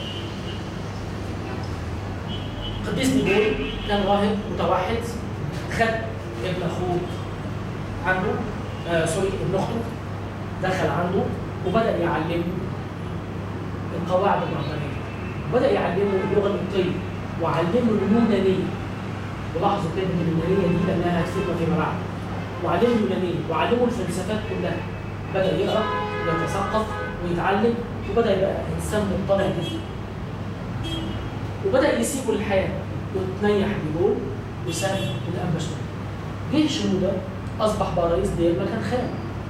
A: قديس بيجول كان راهب متوحد خد ابن اخوه عنده آه سوري ابن اخته دخل عنده وبدا يعلمه القواعد الرهبانيه بدا يعلمه اللغه القبطيه وعلمه اليونانيه ولاحظوا كده ان اليونانيه دي لانها هتفيدنا فيما بعد وعلمه اليونانيه وعلمه الفلسفات كلها بدا يقرا ويتثقف ويتعلم وبدا يبقى انسان مطلع جدا وبدا يسيبه للحياه وتنيح بيقول وساب الانبا شنودة جه شنودة اصبح بقى رئيس دير مكان خان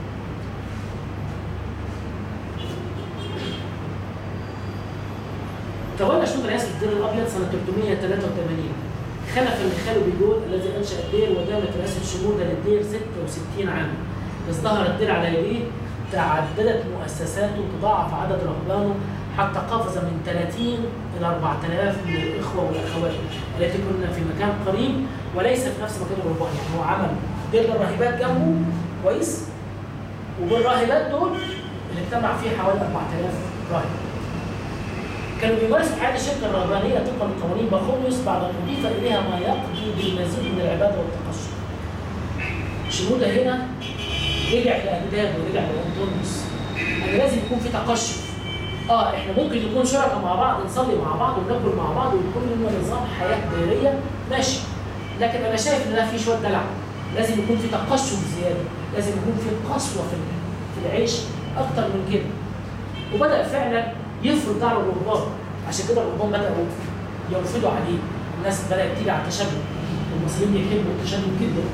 A: تولى شنودة رئاسة الدير الابيض سنه 383 خلف المخالو بيقول الذي انشا الدير ودامت رئاسه شنودة للدير 66 عاما ازدهر الدير على يديه تعددت مؤسساته تضاعف عدد رهبانه حتى قفز من 30 الى 4000 من الاخوه والاخوات التي كنا في مكان قريب وليس في نفس مكان الرهبان يعني هو عمل دير للراهبات جنبه كويس وبالراهبات دول اللي اجتمع فيه حوالي 4000 راهب كانوا بيمارسوا حياه الشركه الرهبانيه طبقا لقوانين بخوميوس بعد ان اضيف اليها ما يقضي بالمزيد من العباده والتقشف. شنودة هنا رجع لاجداده ورجع لانطونيوس ان لازم يكون في تقشف اه احنا ممكن نكون شركاء مع بعض نصلي مع بعض وناكل مع بعض ويكون لنا نظام حياه دائريه ماشي لكن انا شايف ان ده في شويه دلع لازم يكون في تقشف زياده لازم يكون في قسوه في في العيش اكتر من كده وبدا فعلا يفرض دعوه الرهبان عشان كده الرهبان بداوا يرفضوا عليه الناس بدات تيجي على التشدد المصريين يحبوا التشدد جدا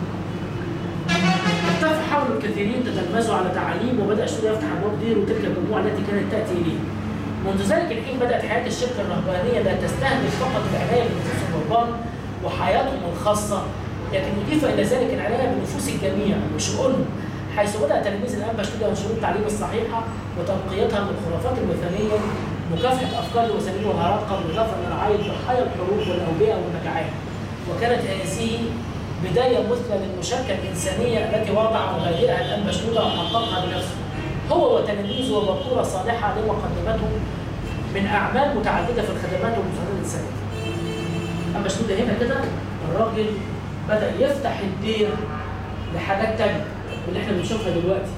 A: ارتفع حول الكثيرين تتلمذوا على تعاليم وبدا شنودة يفتح ابواب دير وتلك الجموع التي كانت تاتي اليه. منذ ذلك الحين بدات حياه الشركه الرهبانيه لا تستهدف فقط العنايه بنفوس الرهبان وحياتهم الخاصه لكن يضيف الى ذلك العنايه بنفوس الجميع وشؤونهم حيث بدا تلاميذ الانبا شنودة ينشرون التعليم الصحيحه وتنقيتها من الخرافات الوثنيه مكافحه افكار الوثنيين والهرطقه بالاضافه الى رعايه ضحايا الحروب والاوبئه والمجاعات. وكانت هذه بداية مثلى للمشاركة الإنسانية التي وضع مغادرها الأنبا شنودة وحققها بنفسه. هو وتلاميذه وبطولة صالحة لما قدمته من أعمال متعددة في الخدمات والمساعدات الإنسانية. أما شنودة هنا كده الراجل بدأ يفتح الدير لحاجات تانية واللي احنا بنشوفها دلوقتي.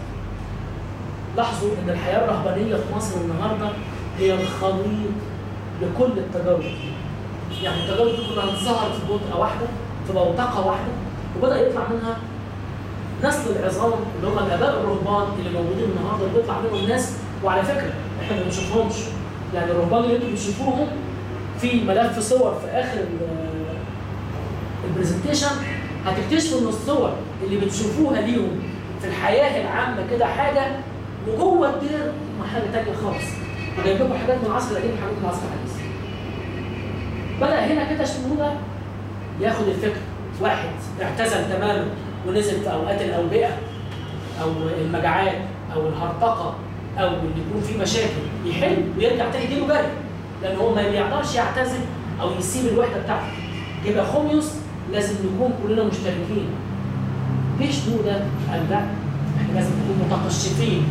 A: لاحظوا إن الحياة الرهبانية في مصر النهاردة هي الخليط لكل التجارب. يعني التجارب دي كلها انصهرت في بطء واحدة في بوتقه واحده وبدا يطلع منها نسل العظام اللي هم الاباء الرهبان اللي موجودين النهارده اللي بيطلع منهم ناس وعلى فكره احنا ما بنشوفهمش يعني الرهبان اللي انتم بتشوفوهم في ملف صور في اخر البرزنتيشن هتكتشفوا ان الصور اللي بتشوفوها ليهم في الحياه العامه كده حاجه وجوه الدير حاجه ثانيه خالص وجايب لكم حاجات من العصر القديم وحاجات من العصر الحديث بدا هنا كده شنودة ياخد الفكره واحد اعتزل تماما ونزل في اوقات الاوبئه او المجاعات او الهرطقه او ان يكون في مشاكل يحل ويرجع تاني دينه جري لان هو ما بيقدرش يعتزل او يسيب الوحده بتاعته يبقى خوميوس لازم نكون كلنا مشتركين ليش ده قال لا احنا لازم نكون متقشفين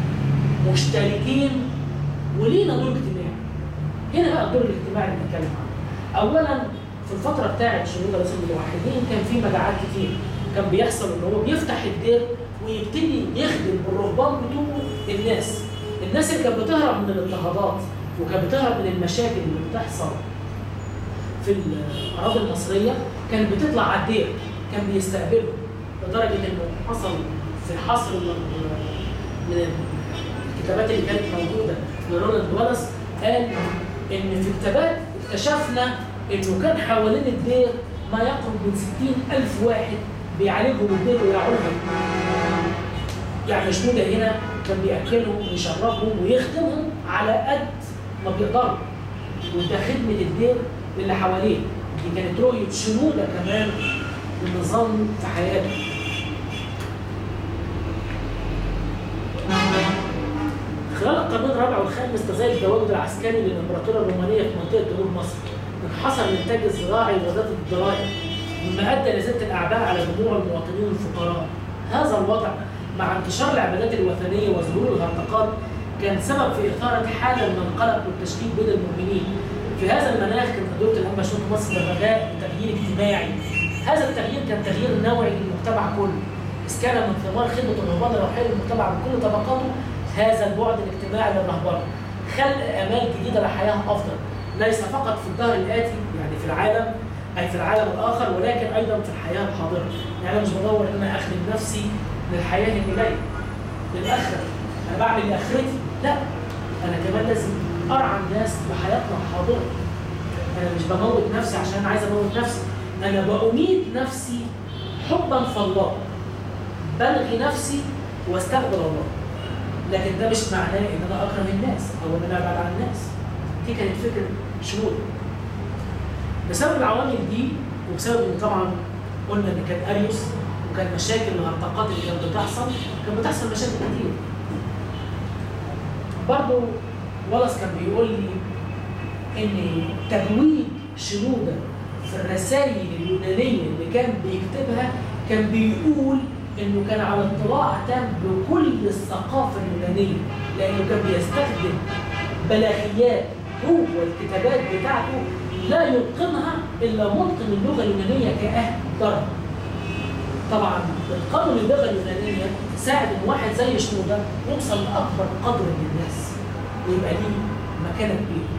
A: مشتركين ولينا دور اجتماعي هنا بقى الدور الاجتماعي اللي بنتكلم عنه اولا في الفترة بتاعت شهود رئيس الموحدين كان في مجاعات كتير كان بيحصل ان هو بيفتح الدير ويبتدي يخدم بالرهبان بتوعه الناس الناس اللي كانت بتهرب من الاضطهادات وكانت بتهرب من المشاكل اللي بتحصل في الاراضي المصريه كانت بتطلع على الدير كان بيستقبلهم لدرجه انه حصل في حصر من الكتابات اللي كانت موجوده لرونالد والاس قال ان في كتابات اكتشفنا انه كان حوالين الدير ما يقرب من 60 ألف واحد بيعالجهم الدير ويرعوهم يعني شنودة هنا كان بيأكلهم ويشربهم ويخدمهم على قد ما بيقدروا وده خدمة الدير للي حواليه دي كانت رؤية شنودة كمان للنظام في حياته خلال القرن الرابع والخامس تزايد التواجد العسكري للامبراطوريه الرومانيه في منطقه جنوب مصر انحصر الانتاج الزراعي وزاد الضرائب مما ادى لزياده الاعباء على جموع المواطنين الفقراء. هذا الوضع مع انتشار العبادات الوثنيه وظهور الهرطقات كان سبب في اثاره حاله من القلق والتشكيك بين المؤمنين. في هذا المناخ كانت اداره الانبا شنود مصر بالرجاء لتغيير اجتماعي. هذا التغيير كان تغيير نوعي للمجتمع كله. اذ كان من ثمار خدمه الرهبان الروحيه للمجتمع بكل طبقاته هذا البعد الاجتماعي للرهبنه. خلق امال جديده لحياه افضل. ليس فقط في الدهر الآتي يعني في العالم أي في العالم الآخر ولكن أيضا في الحياة الحاضرة يعني أنا مش بدور إن أنا أخدم نفسي للحياة اللي جاية للآخرة أنا بعمل لآخرتي لا انا كمان لازم ارعى الناس بحياتنا الحاضره انا مش بموت نفسي عشان عايز اموت نفسي انا بأميت نفسي حبا في الله بلغي نفسي واستغفر الله لكن ده مش معناه ان انا اكره الناس او ان انا ابعد عن الناس دي كانت فكره شمول بسبب العوامل دي وبسبب ان طبعا قلنا ان كان اريوس وكان مشاكل الهرطقات اللي كانت بتحصل كانت بتحصل مشاكل كتير برضه ولس كان بيقول لي ان تجويد شنوده في الرسائل اليونانيه اللي كان بيكتبها كان بيقول انه كان على اطلاع تام بكل الثقافه اليونانيه لانه كان بيستخدم بلاغيات جوه الكتابات بتاعته لا يتقنها الا متقن اللغه اليونانيه كاهل درجه. طبعا اتقان اللغه اليونانيه ساعد ان واحد زي شنوده يوصل لاكبر قدر من الناس ويبقى ليه مكانه كبيره.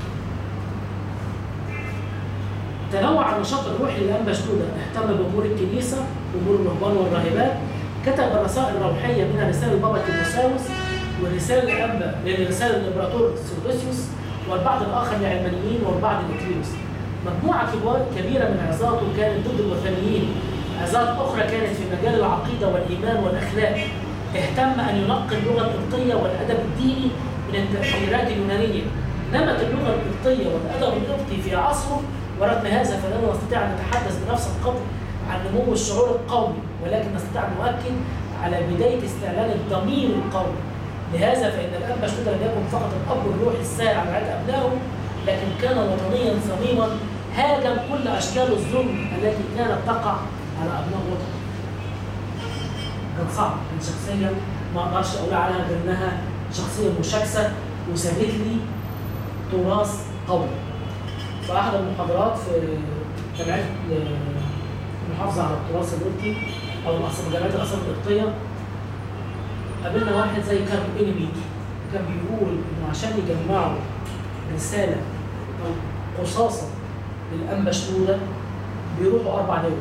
A: تنوع النشاط الروحي للانبا شنوده اهتم بامور الكنيسه امور الرهبان والراهبات كتب الرسائل الروحيه منها رساله بابا تيموساوس ورساله الانبا لرساله الامبراطور سيودوسيوس والبعض الاخر للعلمانيين والبعض لكليوس مجموعه كبار كبيره من عظاته كانت ضد الوثنيين عظات اخرى كانت في مجال العقيده والايمان والاخلاق اهتم ان ينقي اللغه القبطيه والادب الديني من التاثيرات اليونانيه نمت اللغه القبطيه والادب القبطي في عصره ورغم هذا فلا نستطيع ان نتحدث بنفس القدر عن نمو الشعور القومي ولكن نستطيع ان نؤكد على بدايه استعلان الضمير القومي لهذا فان الاب مشدود لم يكن فقط الاب الروحي السائر على رعايه ابنائه لكن كان وطنيا صميما هاجم كل اشكال الظلم التي كانت تقع على ابناء وطنه. كان صعب كان شخصيه ما اقدرش اقول عنها غير انها شخصيه مشاكسه وسابت لي تراث قومي. في احد المحاضرات في جامعه المحافظه على التراث القبطي او جامعه الاثار القبطيه قابلنا واحد زي كارل انمي كان بيقول انه عشان يجمعوا رساله او قصاصه للانبا شنوده بيروحوا اربع دول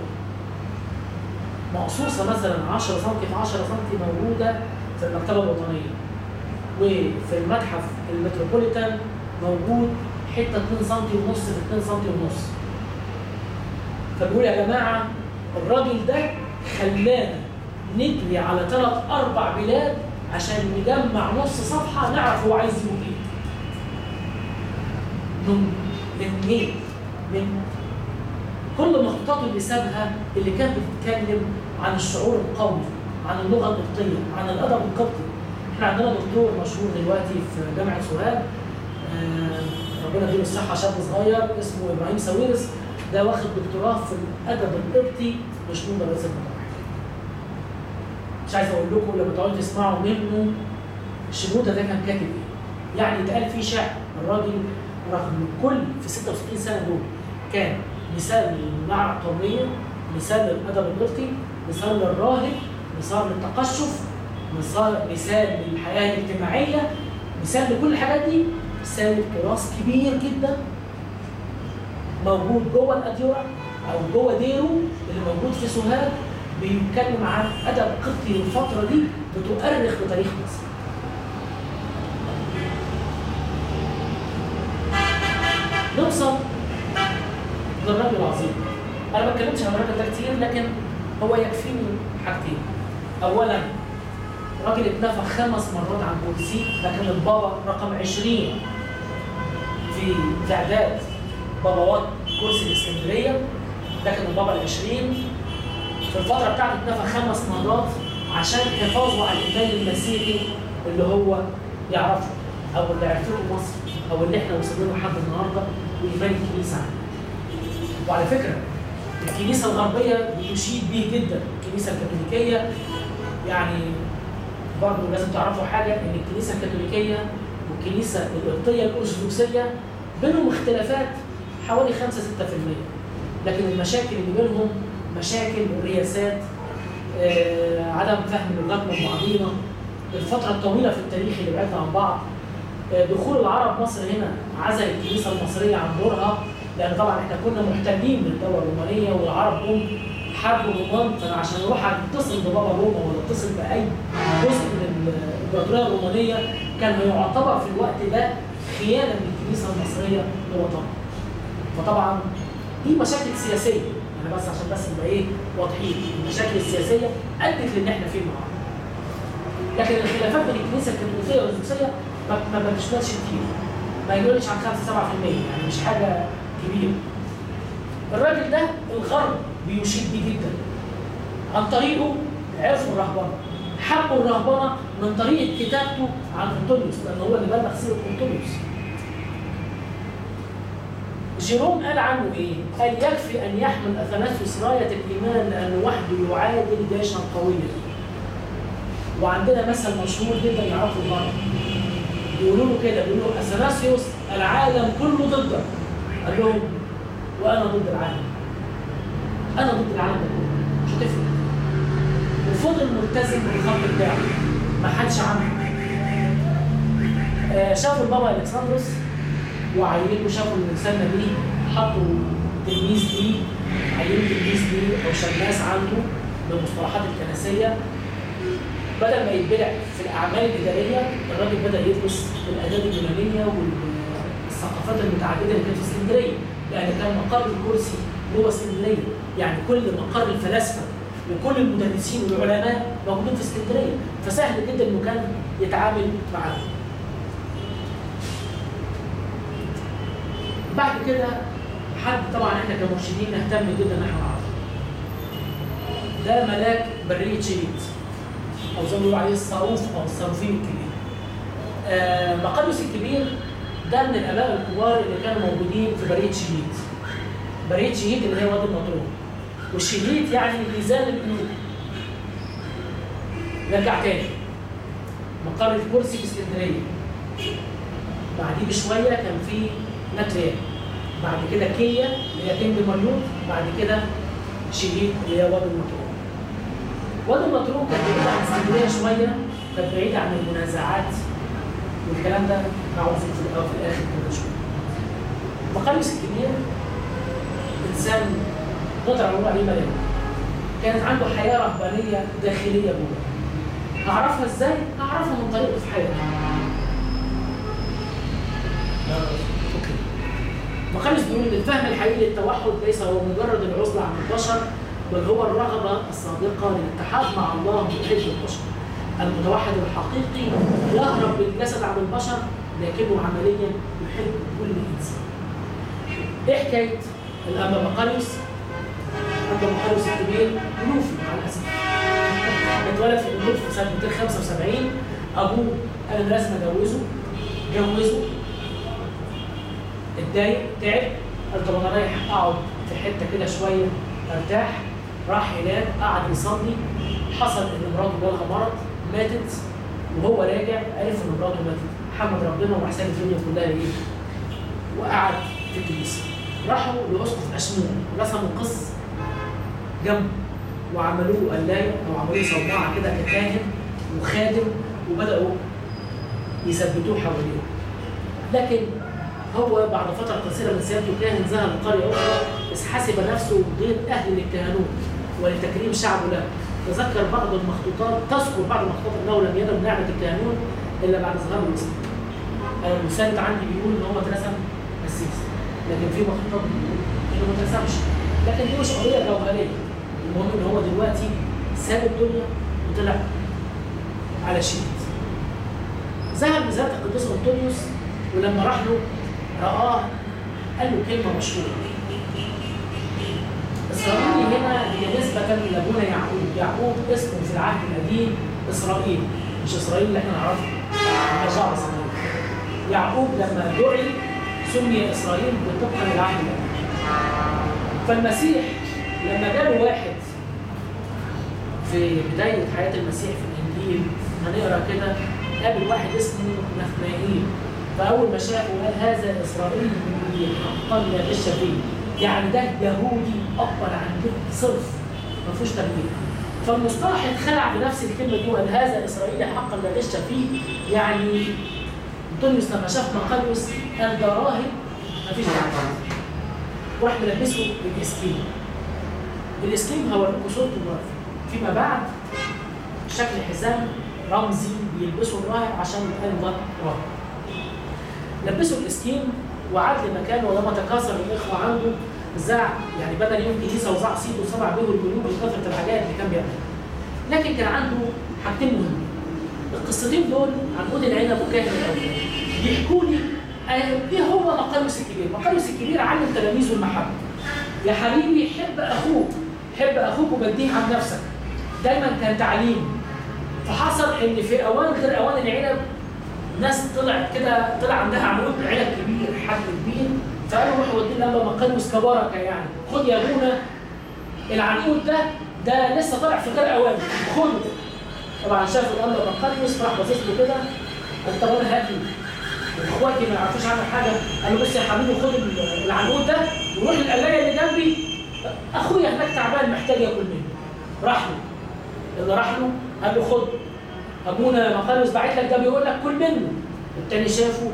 A: مقصوصه مثلا 10 سم في 10 سم موجوده في المكتبه الوطنيه وفي المتحف المتروبوليتان موجود حته 2 سم ونص في 2 سم ونص فبيقول يا جماعه الراجل ده خلانا نجري على ثلاث اربع بلاد عشان نجمع نص صفحه نعرف هو عايز يقول ايه. من من مين؟ من كل مخطوطاته اللي سابها اللي كانت بتتكلم عن الشعور القومي، عن اللغه القبطيه، عن الادب القبطي. احنا عندنا دكتور مشهور دلوقتي في جامعه سوهاج آه ربنا يديله الصحه شاب صغير اسمه ابراهيم ساويرس ده واخد دكتوراه في الادب القبطي بشنود رئيس المطاعم. مش عايز اقول لكم لما تقعدوا تسمعوا منه شنوده ده كان كاتب ايه؟ يعني اتقال فيه شعر الراجل رغم كل في 66 سنه دول كان مثال للمعنى القوميه مثال للادب القبطي مثال للراهب مثال للتقشف مثال مثال للحياه الاجتماعيه مثال لكل الحاجات دي سايب تراث كبير جدا موجود جوه الاديره او جوه ديره اللي موجود في سوهاج بيتكلم عن ادب قبطي الفتره دي بتؤرخ بتاريخ مصر. نوصل للراجل العظيم. انا ما اتكلمتش عن الراجل ده كتير لكن هو يكفيني حاجتين. اولا راجل اتنفخ خمس مرات عن كرسي لكن البابا رقم 20 في تعداد باباوات كرسي الاسكندريه لكن البابا ال 20 في الفتره بتاعته اتنفخ خمس مرات عشان حفاظه على الايمان المسيحي اللي هو يعرفه او اللي عرفته مصر او اللي احنا وصلنا له لحد النهارده وايمان الكنيسه عنه. وعلى فكره الكنيسه الغربيه بتشيد بيه جدا الكنيسه الكاثوليكيه يعني برضه لازم تعرفوا حاجه ان الكنيسه الكاثوليكيه والكنيسه القبطيه الارثوذكسيه بينهم اختلافات حوالي 5 6% لكن المشاكل اللي بينهم مشاكل رياسات آه، عدم فهم لغتنا بعضينا الفترة الطويلة في التاريخ اللي بعدنا عن بعض آه، دخول العرب مصر هنا عزل الكنيسة المصرية عن دورها لأن طبعا احنا كنا محتلين بالدولة الرومانية والعرب هم حرب الرومان فانا عشان اروح اتصل ببابا روما ولا اتصل باي جزء من الامبراطوريه الرومانيه كان يعتبر في الوقت ده خيانه من الكنيسه المصريه لوطنها. فطبعا دي مشاكل سياسيه انا بس عشان بس نبقى ايه واضحين المشاكل السياسيه ادت لان احنا فيه النهارده. لكن الخلافات بين الكنيسه الكاثوليكيه والارثوذكسيه ما ما ما بتشملش كتير ما يقولش عن 5 7% يعني مش حاجه كبيره. الراجل ده الغرب بيشيد بيه جدا عن طريقه عرفوا الرهبنه حبوا الرهبنه من طريقه كتابته عن انطونيوس لان هو اللي بلغ سيره انطونيوس جيروم قال عنه ايه؟ قال يكفي ان يحمل اثناسيوس رايه الايمان لانه وحده يعادل جيشا قويا. وعندنا مثل مشهور جدا يعرفه الغرب. يقولوا له كده بيقولوا له اثناسيوس العالم كله ضدك. قال لهم وانا ضد العالم. انا ضد العالم ده كله مش هتفرق. وفضل ملتزم بالخط بتاعه ما حدش عمل. آه شافوا البابا الكسندروس وعينوا شافوا ان سمى بيه حطوا تلميذ ليه عينوا تلميذ ليه او شماس عنده بالمصطلحات الكنسيه بدل ما يتبدع في الاعمال الاداريه الراجل بدا يدرس الاداب اليونانيه والثقافات المتعدده اللي كانت في اسكندريه لان كان مقر الكرسي جوه اسكندريه يعني كل مقر الفلاسفه وكل المدرسين والعلماء موجودين في اسكندريه فسهل جدا انه كان يتعامل معاهم بعد كده حد طبعا احنا كمرشدين نهتم جدا ان احنا نعرفه. ده ملاك برية شريط او زي ما بيقولوا عليه الصاروف او الصاروفين الكبير. آه مقدس الكبير ده من الاباء الكبار اللي كانوا موجودين في برية شريط. برية شريط اللي هي وادي النطرون. والشريط يعني ميزان القلوب. نرجع تاني. مقر الكرسي في اسكندريه. بعديه بشويه كان في ناتريا بعد كده كيا اللي هي كينج مريوط بعد كده شهيد اللي هي وادي المطروح وادي المطروح كانت بعيدة عن اسكندريه شويه كانت بعيدة عن المنازعات والكلام ده معروف في الاول في الاخر كده شويه مقريس الكبير انسان نقدر نقول عليه ملاك كانت عنده حياه رهبانيه داخليه جوه اعرفها ازاي؟ اعرفها من طريقه في حياته اوكي مقالس بيقول ان الفهم الحقيقي للتوحد ليس هو مجرد العزله عن البشر بل هو الرغبه الصادقه للاتحاد مع الله بحب البشر. المتوحد الحقيقي يهرب بالجسد عن البشر لكنه عمليا يحب كل انسان. ايه حكايه الانبا مقاليوس؟ الانبا مقاليوس الكبير منوفي مع الاسف. اتولد في المنوف في سنه 275 ابوه قال انا لازم اجوزه جوزه اتضايق تعب قال طب انا رايح اقعد في حته كده شويه ارتاح راح هناك قعد يصلي حصل ان مراته جالها مرض ماتت وهو راجع عرف ان مراته ماتت حمد ربنا وراح ساب الدنيا كلها ايه وقعد في الكنيسه راحوا لاسقف اشمون رسموا قص جنبه وعملوا له قلايه او عملوا له صومعه كده ككاهن وخادم وبداوا يثبتوه حواليه لكن هو بعد فترة قصيرة من سيادته كاهن ذهب لقرية أخرى إذ حسب نفسه غير أهل للكهنوت ولتكريم شعبه له تذكر بعض المخطوطات تذكر بعض المخطوطات أنه لم ينل نعمة الكهنوت إلا بعد ظهور الإسلام. أنا المسند عندي بيقول إن هو اترسم قسيس لكن في مخطوطات بتقول إنه ما اترسمش لكن دي مش قضية جوهرية المهم إن هو دلوقتي ساب الدنيا وطلع على شيء ذهب لذات القديس أنطونيوس ولما راح له رآه قال له كلمة مشهورة إسرائيل هنا هي نسبة لأبونا يعقوب، يعقوب اسمه في العهد القديم إسرائيل، مش إسرائيل اللي احنا نعرفه، مجاعة إسرائيل. يعقوب لما دعي سمي إسرائيل طبقا للعهد القديم. فالمسيح لما جاله واحد في بداية حياة المسيح في الإنجيل هنقرا كده قابل واحد اسمه نثنائيل فاول ما شافه قال هذا اسرائيل من حقا لا غش فيه يعني ده يهودي اقبل عن جد صرف ما فيهوش تبديل فالمصطلح اتخلع بنفس الكلمه دي وقال هذا اسرائيل حقا لا غش فيه يعني انطونيوس لما شاف مقاليوس قال ده راهب ما فيش دعوه وراح ملبسه بالاسكين الاسكيم هوريكم صورته مرة فيما بعد شكل حزام رمزي بيلبسه الراهب عشان يتقال ده راهب لبسوا الاسكيم وعاد لمكانه ولما تكاثر الاخوه عنده زع يعني بدل يوم كنيسه وزع صيد وسبع به الجنوب من كثره الحاجات اللي كان بيعملها لكن كان عنده حاجتين مهمين القصتين دول عن عود العنب وكاهن الاولاد بيحكوا لي آه، ايه هو مقالوس الكبير؟ مقالوس الكبير علم تلاميذه المحبه يا حبيبي حب اخوك حب اخوك وبديه عن نفسك دايما كان تعليم فحصل ان في اوان غير اوان العنب ناس طلعت كده طلع عندها عنقود عنب كبير حجم كبير فقالوا روحوا ودينا لما مقالوس كبركه يعني خد يا ابونا العنقود ده ده لسه طالع في غير اوان خده طبعا شافوا الامر مقالوس راح باصص له كده قال طب انا هاكل اخواتي ما يعرفوش عنه حاجه قال له بص يا حبيبي خد ال- العنقود ده وروح القلايه اللي جنبي اخويا هناك تعبان محتاج ياكل منه راح له اللي راح له قال له خد ابونا مقالوس باعت لك ده بيقول لك كل منه التاني شافه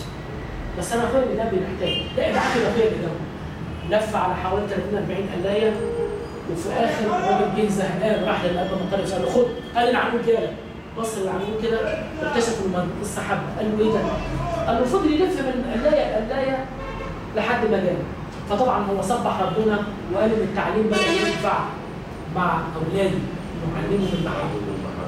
A: بس انا اخويا اللي جنبي محتاج لا ابعت له اخويا اللي جنبي لف على حوالي 30 40 قلايه وفي اخر الراجل جه زهقان راح للاب مقالوس قال له خد قال العنقود جالك بص للعنقود كده اكتشف انه السحاب قال له ايه ده؟ قال له فضل يلف من قلايه لقلايه لحد ما جاله فطبعا هو سبح ربنا وقال ان التعليم بدا ينفع مع اولادي معلمهم المحبه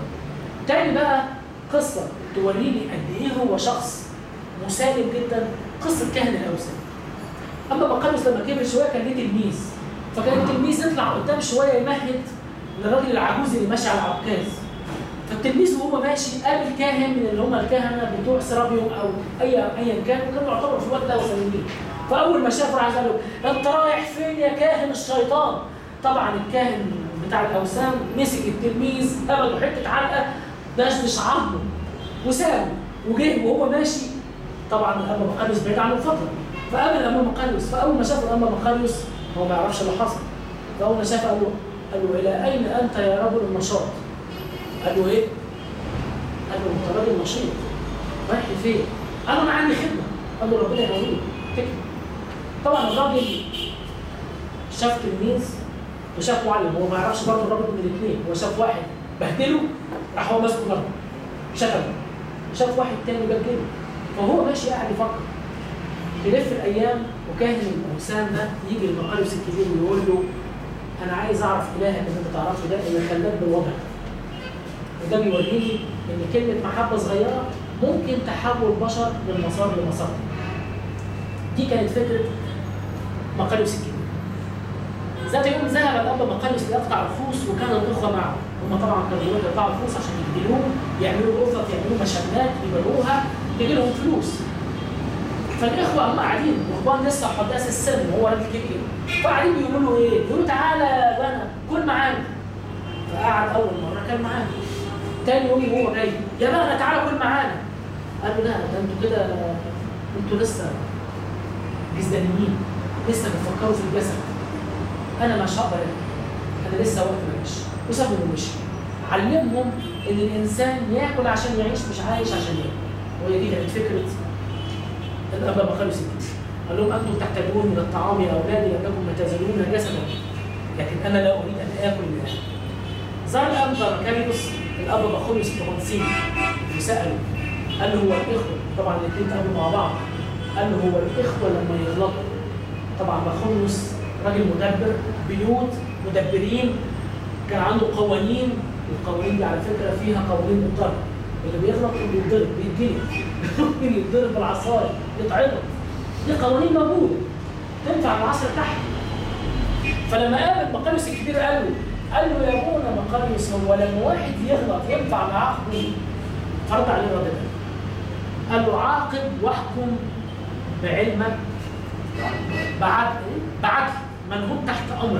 A: تاني بقى قصة توريني قد إيه هو شخص مسالم جدا قصة كاهن الأوثان. أما بقالوس لما كبر شوية كان ليه تلميذ فكان التلميذ يطلع قدام شوية يمهد للراجل العجوز اللي ماشي على العكاز. فالتلميذ وهو ماشي قابل كاهن من اللي هم الكهنة بتوع سرابيوم أو أي أيا كان وكانوا يعتبروا في الوقت ده وثنيين. فأول ما شافه راح قال له أنت رايح فين يا كاهن الشيطان؟ طبعا الكاهن بتاع الأوثان مسك التلميذ أبده حتة علقة دشدش عظمه وسابه وجه وهو ماشي طبعا الأنبا مقالوس بعيد عنه فترة فقابل الأنبا مقالوس فأول ما شاف الأنبا مقالوس هو ما يعرفش اللي حصل فأول ما شافه قال له قال له إلى أين أنت يا رجل النشاط؟ قال له إيه؟ قال له أنت راجل نشيط رايح فين؟ قال له أنا عندي خدمة قال له ربنا يقويك تكفي طبعا الراجل شاف تلميذ وشاف معلم هو ما يعرفش برضه الراجل من الاثنين هو شاف واحد بهدله راح هو ماسكه ضربه شتمه شاف واحد تاني بهدله فهو ماشي قاعد يفكر تلف الايام وكاهن الاوثان ده يجي المقالوس الكبير ويقول له انا عايز اعرف الهك اللي انت تعرفه ده اللي خلاك بالوضع ده وده بيوريني ان كلمه محبه صغيره ممكن تحول بشر من مسار لمسار دي كانت فكره مقالوس الكبير ذات يوم ذهب الاب مقالوس ليقطع الخوص وكان الاخوه معه هم طبعا كانوا يروحوا يقطعوا الخوص عشان يجدلوه يعملوا غرفه يعملوا مشنات يبيعوها يجي لهم فلوس فالاخوه هم قاعدين واخوان لسه حداث السن وهو راجل كبير فقاعدين بيقولوا له ايه؟ بيقولوا له تعالى يا بنا كل معانا فقعد اول مره كان معانا تاني يوم وهو جاي يا بنا تعالى كل معانا قال له لا ده انتوا كده انتوا لسه جزدانيين لسه بتفكروا في الجسد انا مش هقدر أكل. انا لسه وقت ما ماشي وسابهم ومشي علمهم ان الانسان ياكل عشان يعيش مش عايش عشان ياكل وهي دي كانت فكره الابا بخلص الكتاب قال لهم انتم تحتاجون من الطعام يا اولادي لانكم ما تزالون جسدا لكن انا لا اريد ان اكل من اهل زار الاب كاريوس الاب بخلص فرنسي وساله قال له هو الاخوه طبعا الاثنين تقابلوا مع بعض قال له هو الاخوه لما يغلطوا طبعا بخلص راجل مدبر بيوت مدبرين كان عنده قوانين القوانين دي على فكره فيها قوانين بالضرب اللي بيغلط بيتضرب بيتجلد ممكن يتضرب بالعصايه يتعرض دي قوانين موجوده تنفع العصر تحت فلما قابل مقاليس الكبير قال له قال له يا ابونا مقاليس هو لما واحد يغلط ينفع نعاقبه فرض عليه الراجل ده قال له عاقب واحكم بعلمك بعدل بعدل من هم تحت امرك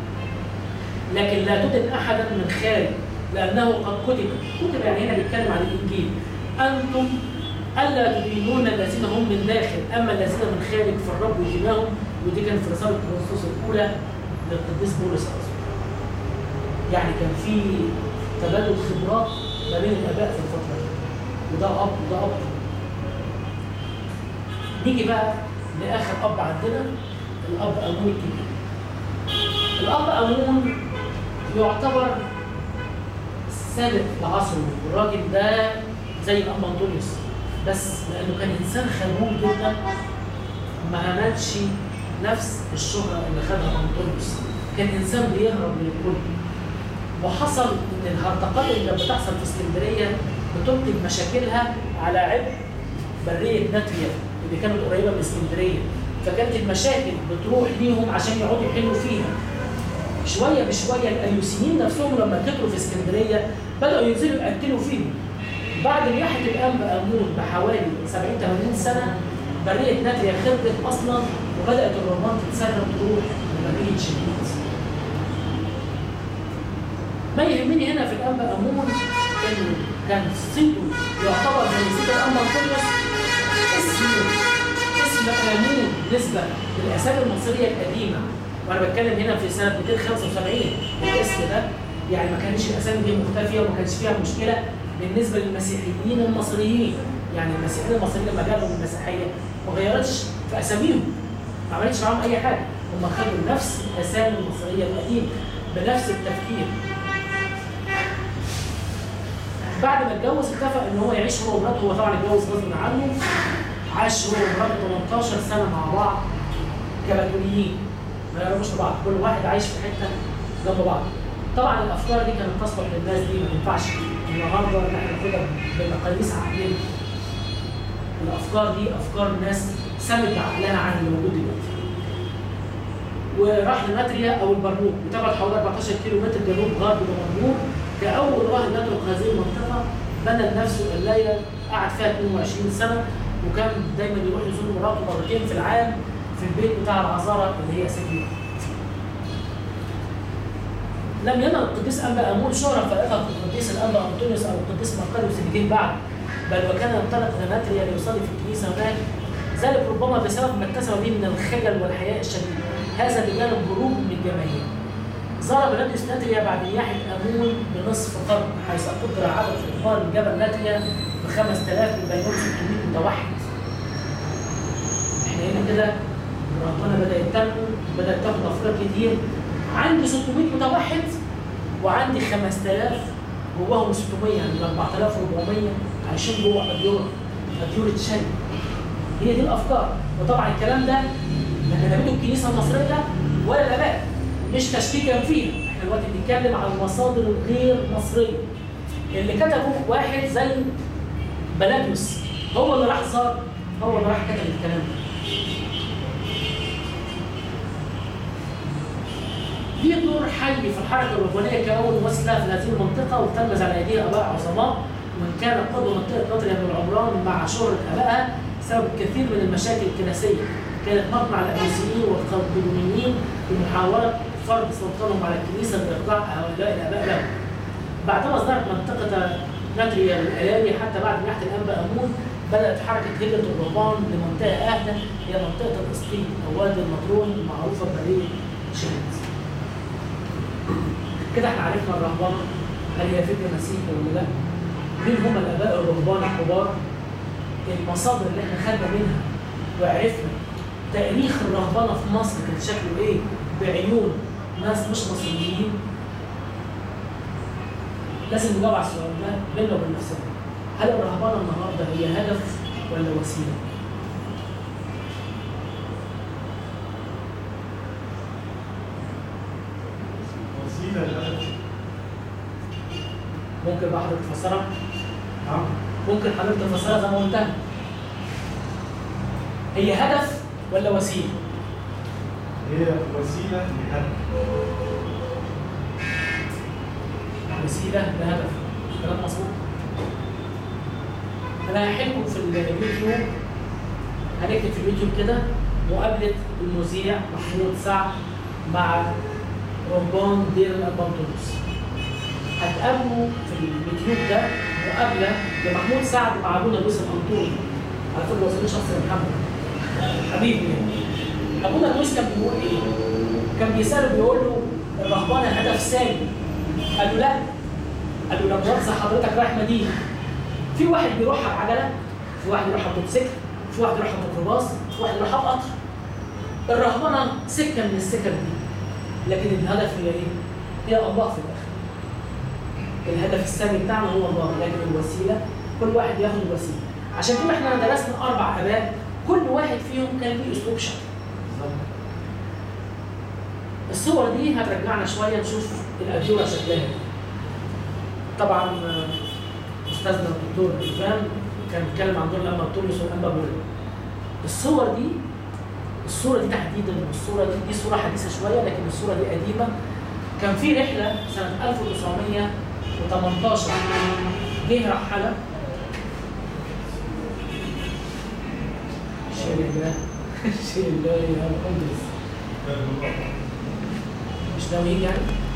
A: لكن لا تدن احدا من خارج لانه قد كتب كتب يعني هنا بيتكلم عن الانجيل انتم الا تدينون الذين هم من داخل اما الذين من خارج فالرب يدينهم ودي كانت في رساله كورنثوس الاولى للقديس بولس الرسول يعني كان في تبادل خبرات ما بين الاباء في الفتره دي وده اب وده اب نيجي بقى لاخر اب عندنا الاب امون الكبير الاب امون يعتبر سابق لعصره والراجل ده زي الاب انطونيوس بس لانه كان انسان خجول جدا ما عملش نفس الشهره اللي خدها انطونيوس كان انسان بيهرب من الكل وحصل ان الهرطقات اللي كانت بتحصل في اسكندريه بتنتج مشاكلها على عبء بريه ناتريا اللي كانت قريبه من اسكندريه فكانت المشاكل بتروح ليهم عشان يقعدوا يحلوا فيها شويه بشويه الاليوسيين نفسهم لما كتروا في اسكندريه بداوا ينزلوا يقتلوا فيهم بعد رياحه الانبا امون بحوالي 70 80 سنه بريه ناتريا خربت اصلا وبدات الرمان تتسرب تروح لبريه شديد ما يهمني هنا في الانبا امون انه كان صيته يعتبر زي صيت الانبا انطونيوس اسمه اسم امون بالنسبه للاسامي المصريه القديمه وانا بتكلم هنا في سنه 275 الاسم ده يعني ما كانش الاسامي دي مختفيه وما كانش فيها مشكله بالنسبه للمسيحيين المصريين يعني المسيحيين المصريين لما جالوا من المسيحيه ما غيرتش في اساميهم ما عملتش معاهم اي حاجه هم خدوا نفس الاسامي المصريه القديمه بنفس التفكير بعد ما اتجوز اتفق ان هو يعيش هو ومراته هو طبعا اتجوز غصب عنه عاش هو ومراته 18 سنه مع بعض كبتوليين ما يعرفوش بعض كل واحد عايش في حته جنب بعض طبعا الافكار دي كانت تصلح للناس دي ما ينفعش النهارده ان احنا ناخدها بمقاييس عقليه الافكار دي افكار ناس سمت عقلنا عن اللي موجود دلوقتي وراح لناتريا او البرنوك بتبعد حوالي 14 كيلو متر جنوب غرب دمنهور كاول راهب يترك هذه المنطقه بنى لنفسه الليله قعد فيها 22 سنه وكان دايما يروح يزور مراته مرتين في العام في البيت بتاع العذارى اللي هي سكنه لم ينل القديس انبا امون شهره فائقه القديس الانبا انطونيوس او القديس مقاريوس اللي جه بعد بل وكان ينطلق الى ناتريا ليصلي في الكنيسه هناك ذلك ربما بسبب ما اكتسب به من الخجل والحياء الشديد هذا بجانب هروب من الجماهير زار بلاديوس ناتريا بعد نياحة أمون بنصف قرن حيث قدر عدد سكان جبل ناتريا ب 5000 من بينهم 600 متوحد. احنا هنا كده ربنا بدأ يتنمو بدأ تاخد أفكار كتير عندي 600 متوحد وعندي 5000 جواهم 600 يعني 4400 عايشين جوه أديورة أديورة شاي هي دي الأفكار وطبعا الكلام ده لا كتبته الكنيسة المصرية ولا الآباء مش تشكيكا فيها احنا دلوقتي بنتكلم عن المصادر الغير مصريه اللي كتبه واحد زي بلاديوس هو اللي راح زار هو اللي راح كتب الكلام ده ليه دور حي في الحركه الرهبانيه كاول وسيله في هذه المنطقه وتلمذ على ايديها اباء عظماء وان كان قدوه منطقه ناطريا بن العمران مع شهره ابائها سبب كثير من المشاكل الكنسيه كانت مطمع الابيسيين والقلقلونيين بمحاوله فرض سلطانهم على الكنيسه باخضاع هؤلاء الاباء لهم. بعدما ازدهرت منطقه ناتريا الايالي حتى بعد ناحيه الانبا امون بدات حركه هجره الرهبان لمنطقه اهدى هي منطقه الاسقيط او وادي المطرون المعروفه بمدينه شمس. كده احنا عرفنا الرهبان هل هي فكره مسيحي ولا لا؟ مين هم الاباء الرهبان الكبار؟ المصادر اللي احنا خدنا منها وعرفنا تاريخ الرهبنه في مصر كان شكله ايه؟ بعيون ناس مش مصريين لازم نجاوب على السؤال ده بينا وبين نفسنا هل الرهبنه النهارده هي هدف ولا وسيله؟
B: وسيله للهدف
A: ممكن بقى حضرتك تفسرها؟
B: نعم
A: ممكن حضرتك تفسرها زي ما قلتها هي هدف ولا وسيله؟
B: هي وسيله لهدف
A: وسيله لهدف كلام مظبوط انا هحكم في اليوتيوب هنكتب في اليوتيوب كده مقابله المذيع محمود سعد مع رهبان دير الابانطونس هتقابلوا في اليوتيوب ده مقابله لمحمود سعد مع ابونا لويس الانطوني على فكره وصلني شخص محمد حبيبي يعني ابونا لويس كان بيقول ايه؟ كان بيساله بيقول له الرهبانه هدف سامي قال له لا قال له لما مؤاخذه حضرتك رايح مدينه في واحد بيروحها بعجله في واحد يروحها بموتوسيكل في واحد يروحها بميكروباص في واحد يروحها بقطر الرهبنه سكه من السكك دي لكن الهدف هي ايه؟ هي الله في الاخر الهدف السامي بتاعنا هو الله لكن الوسيله كل واحد ياخد الوسيله عشان كده احنا درسنا اربع اباء كل واحد فيهم كان ليه اسلوب شرح الصور دي هترجعنا شويه نشوف الادوره شكلها ايه. طبعا آه، استاذنا الدكتور ايفان كان بيتكلم عن دور الانبا بطوليوس والانبا بولي الصور دي الصوره دي تحديدا والصوره دي دي صوره حديثه شويه لكن الصوره دي قديمه كان في رحله سنه 1918 جه رحله شيل الله شيل الله يا القدس مش ناوي يجي يعني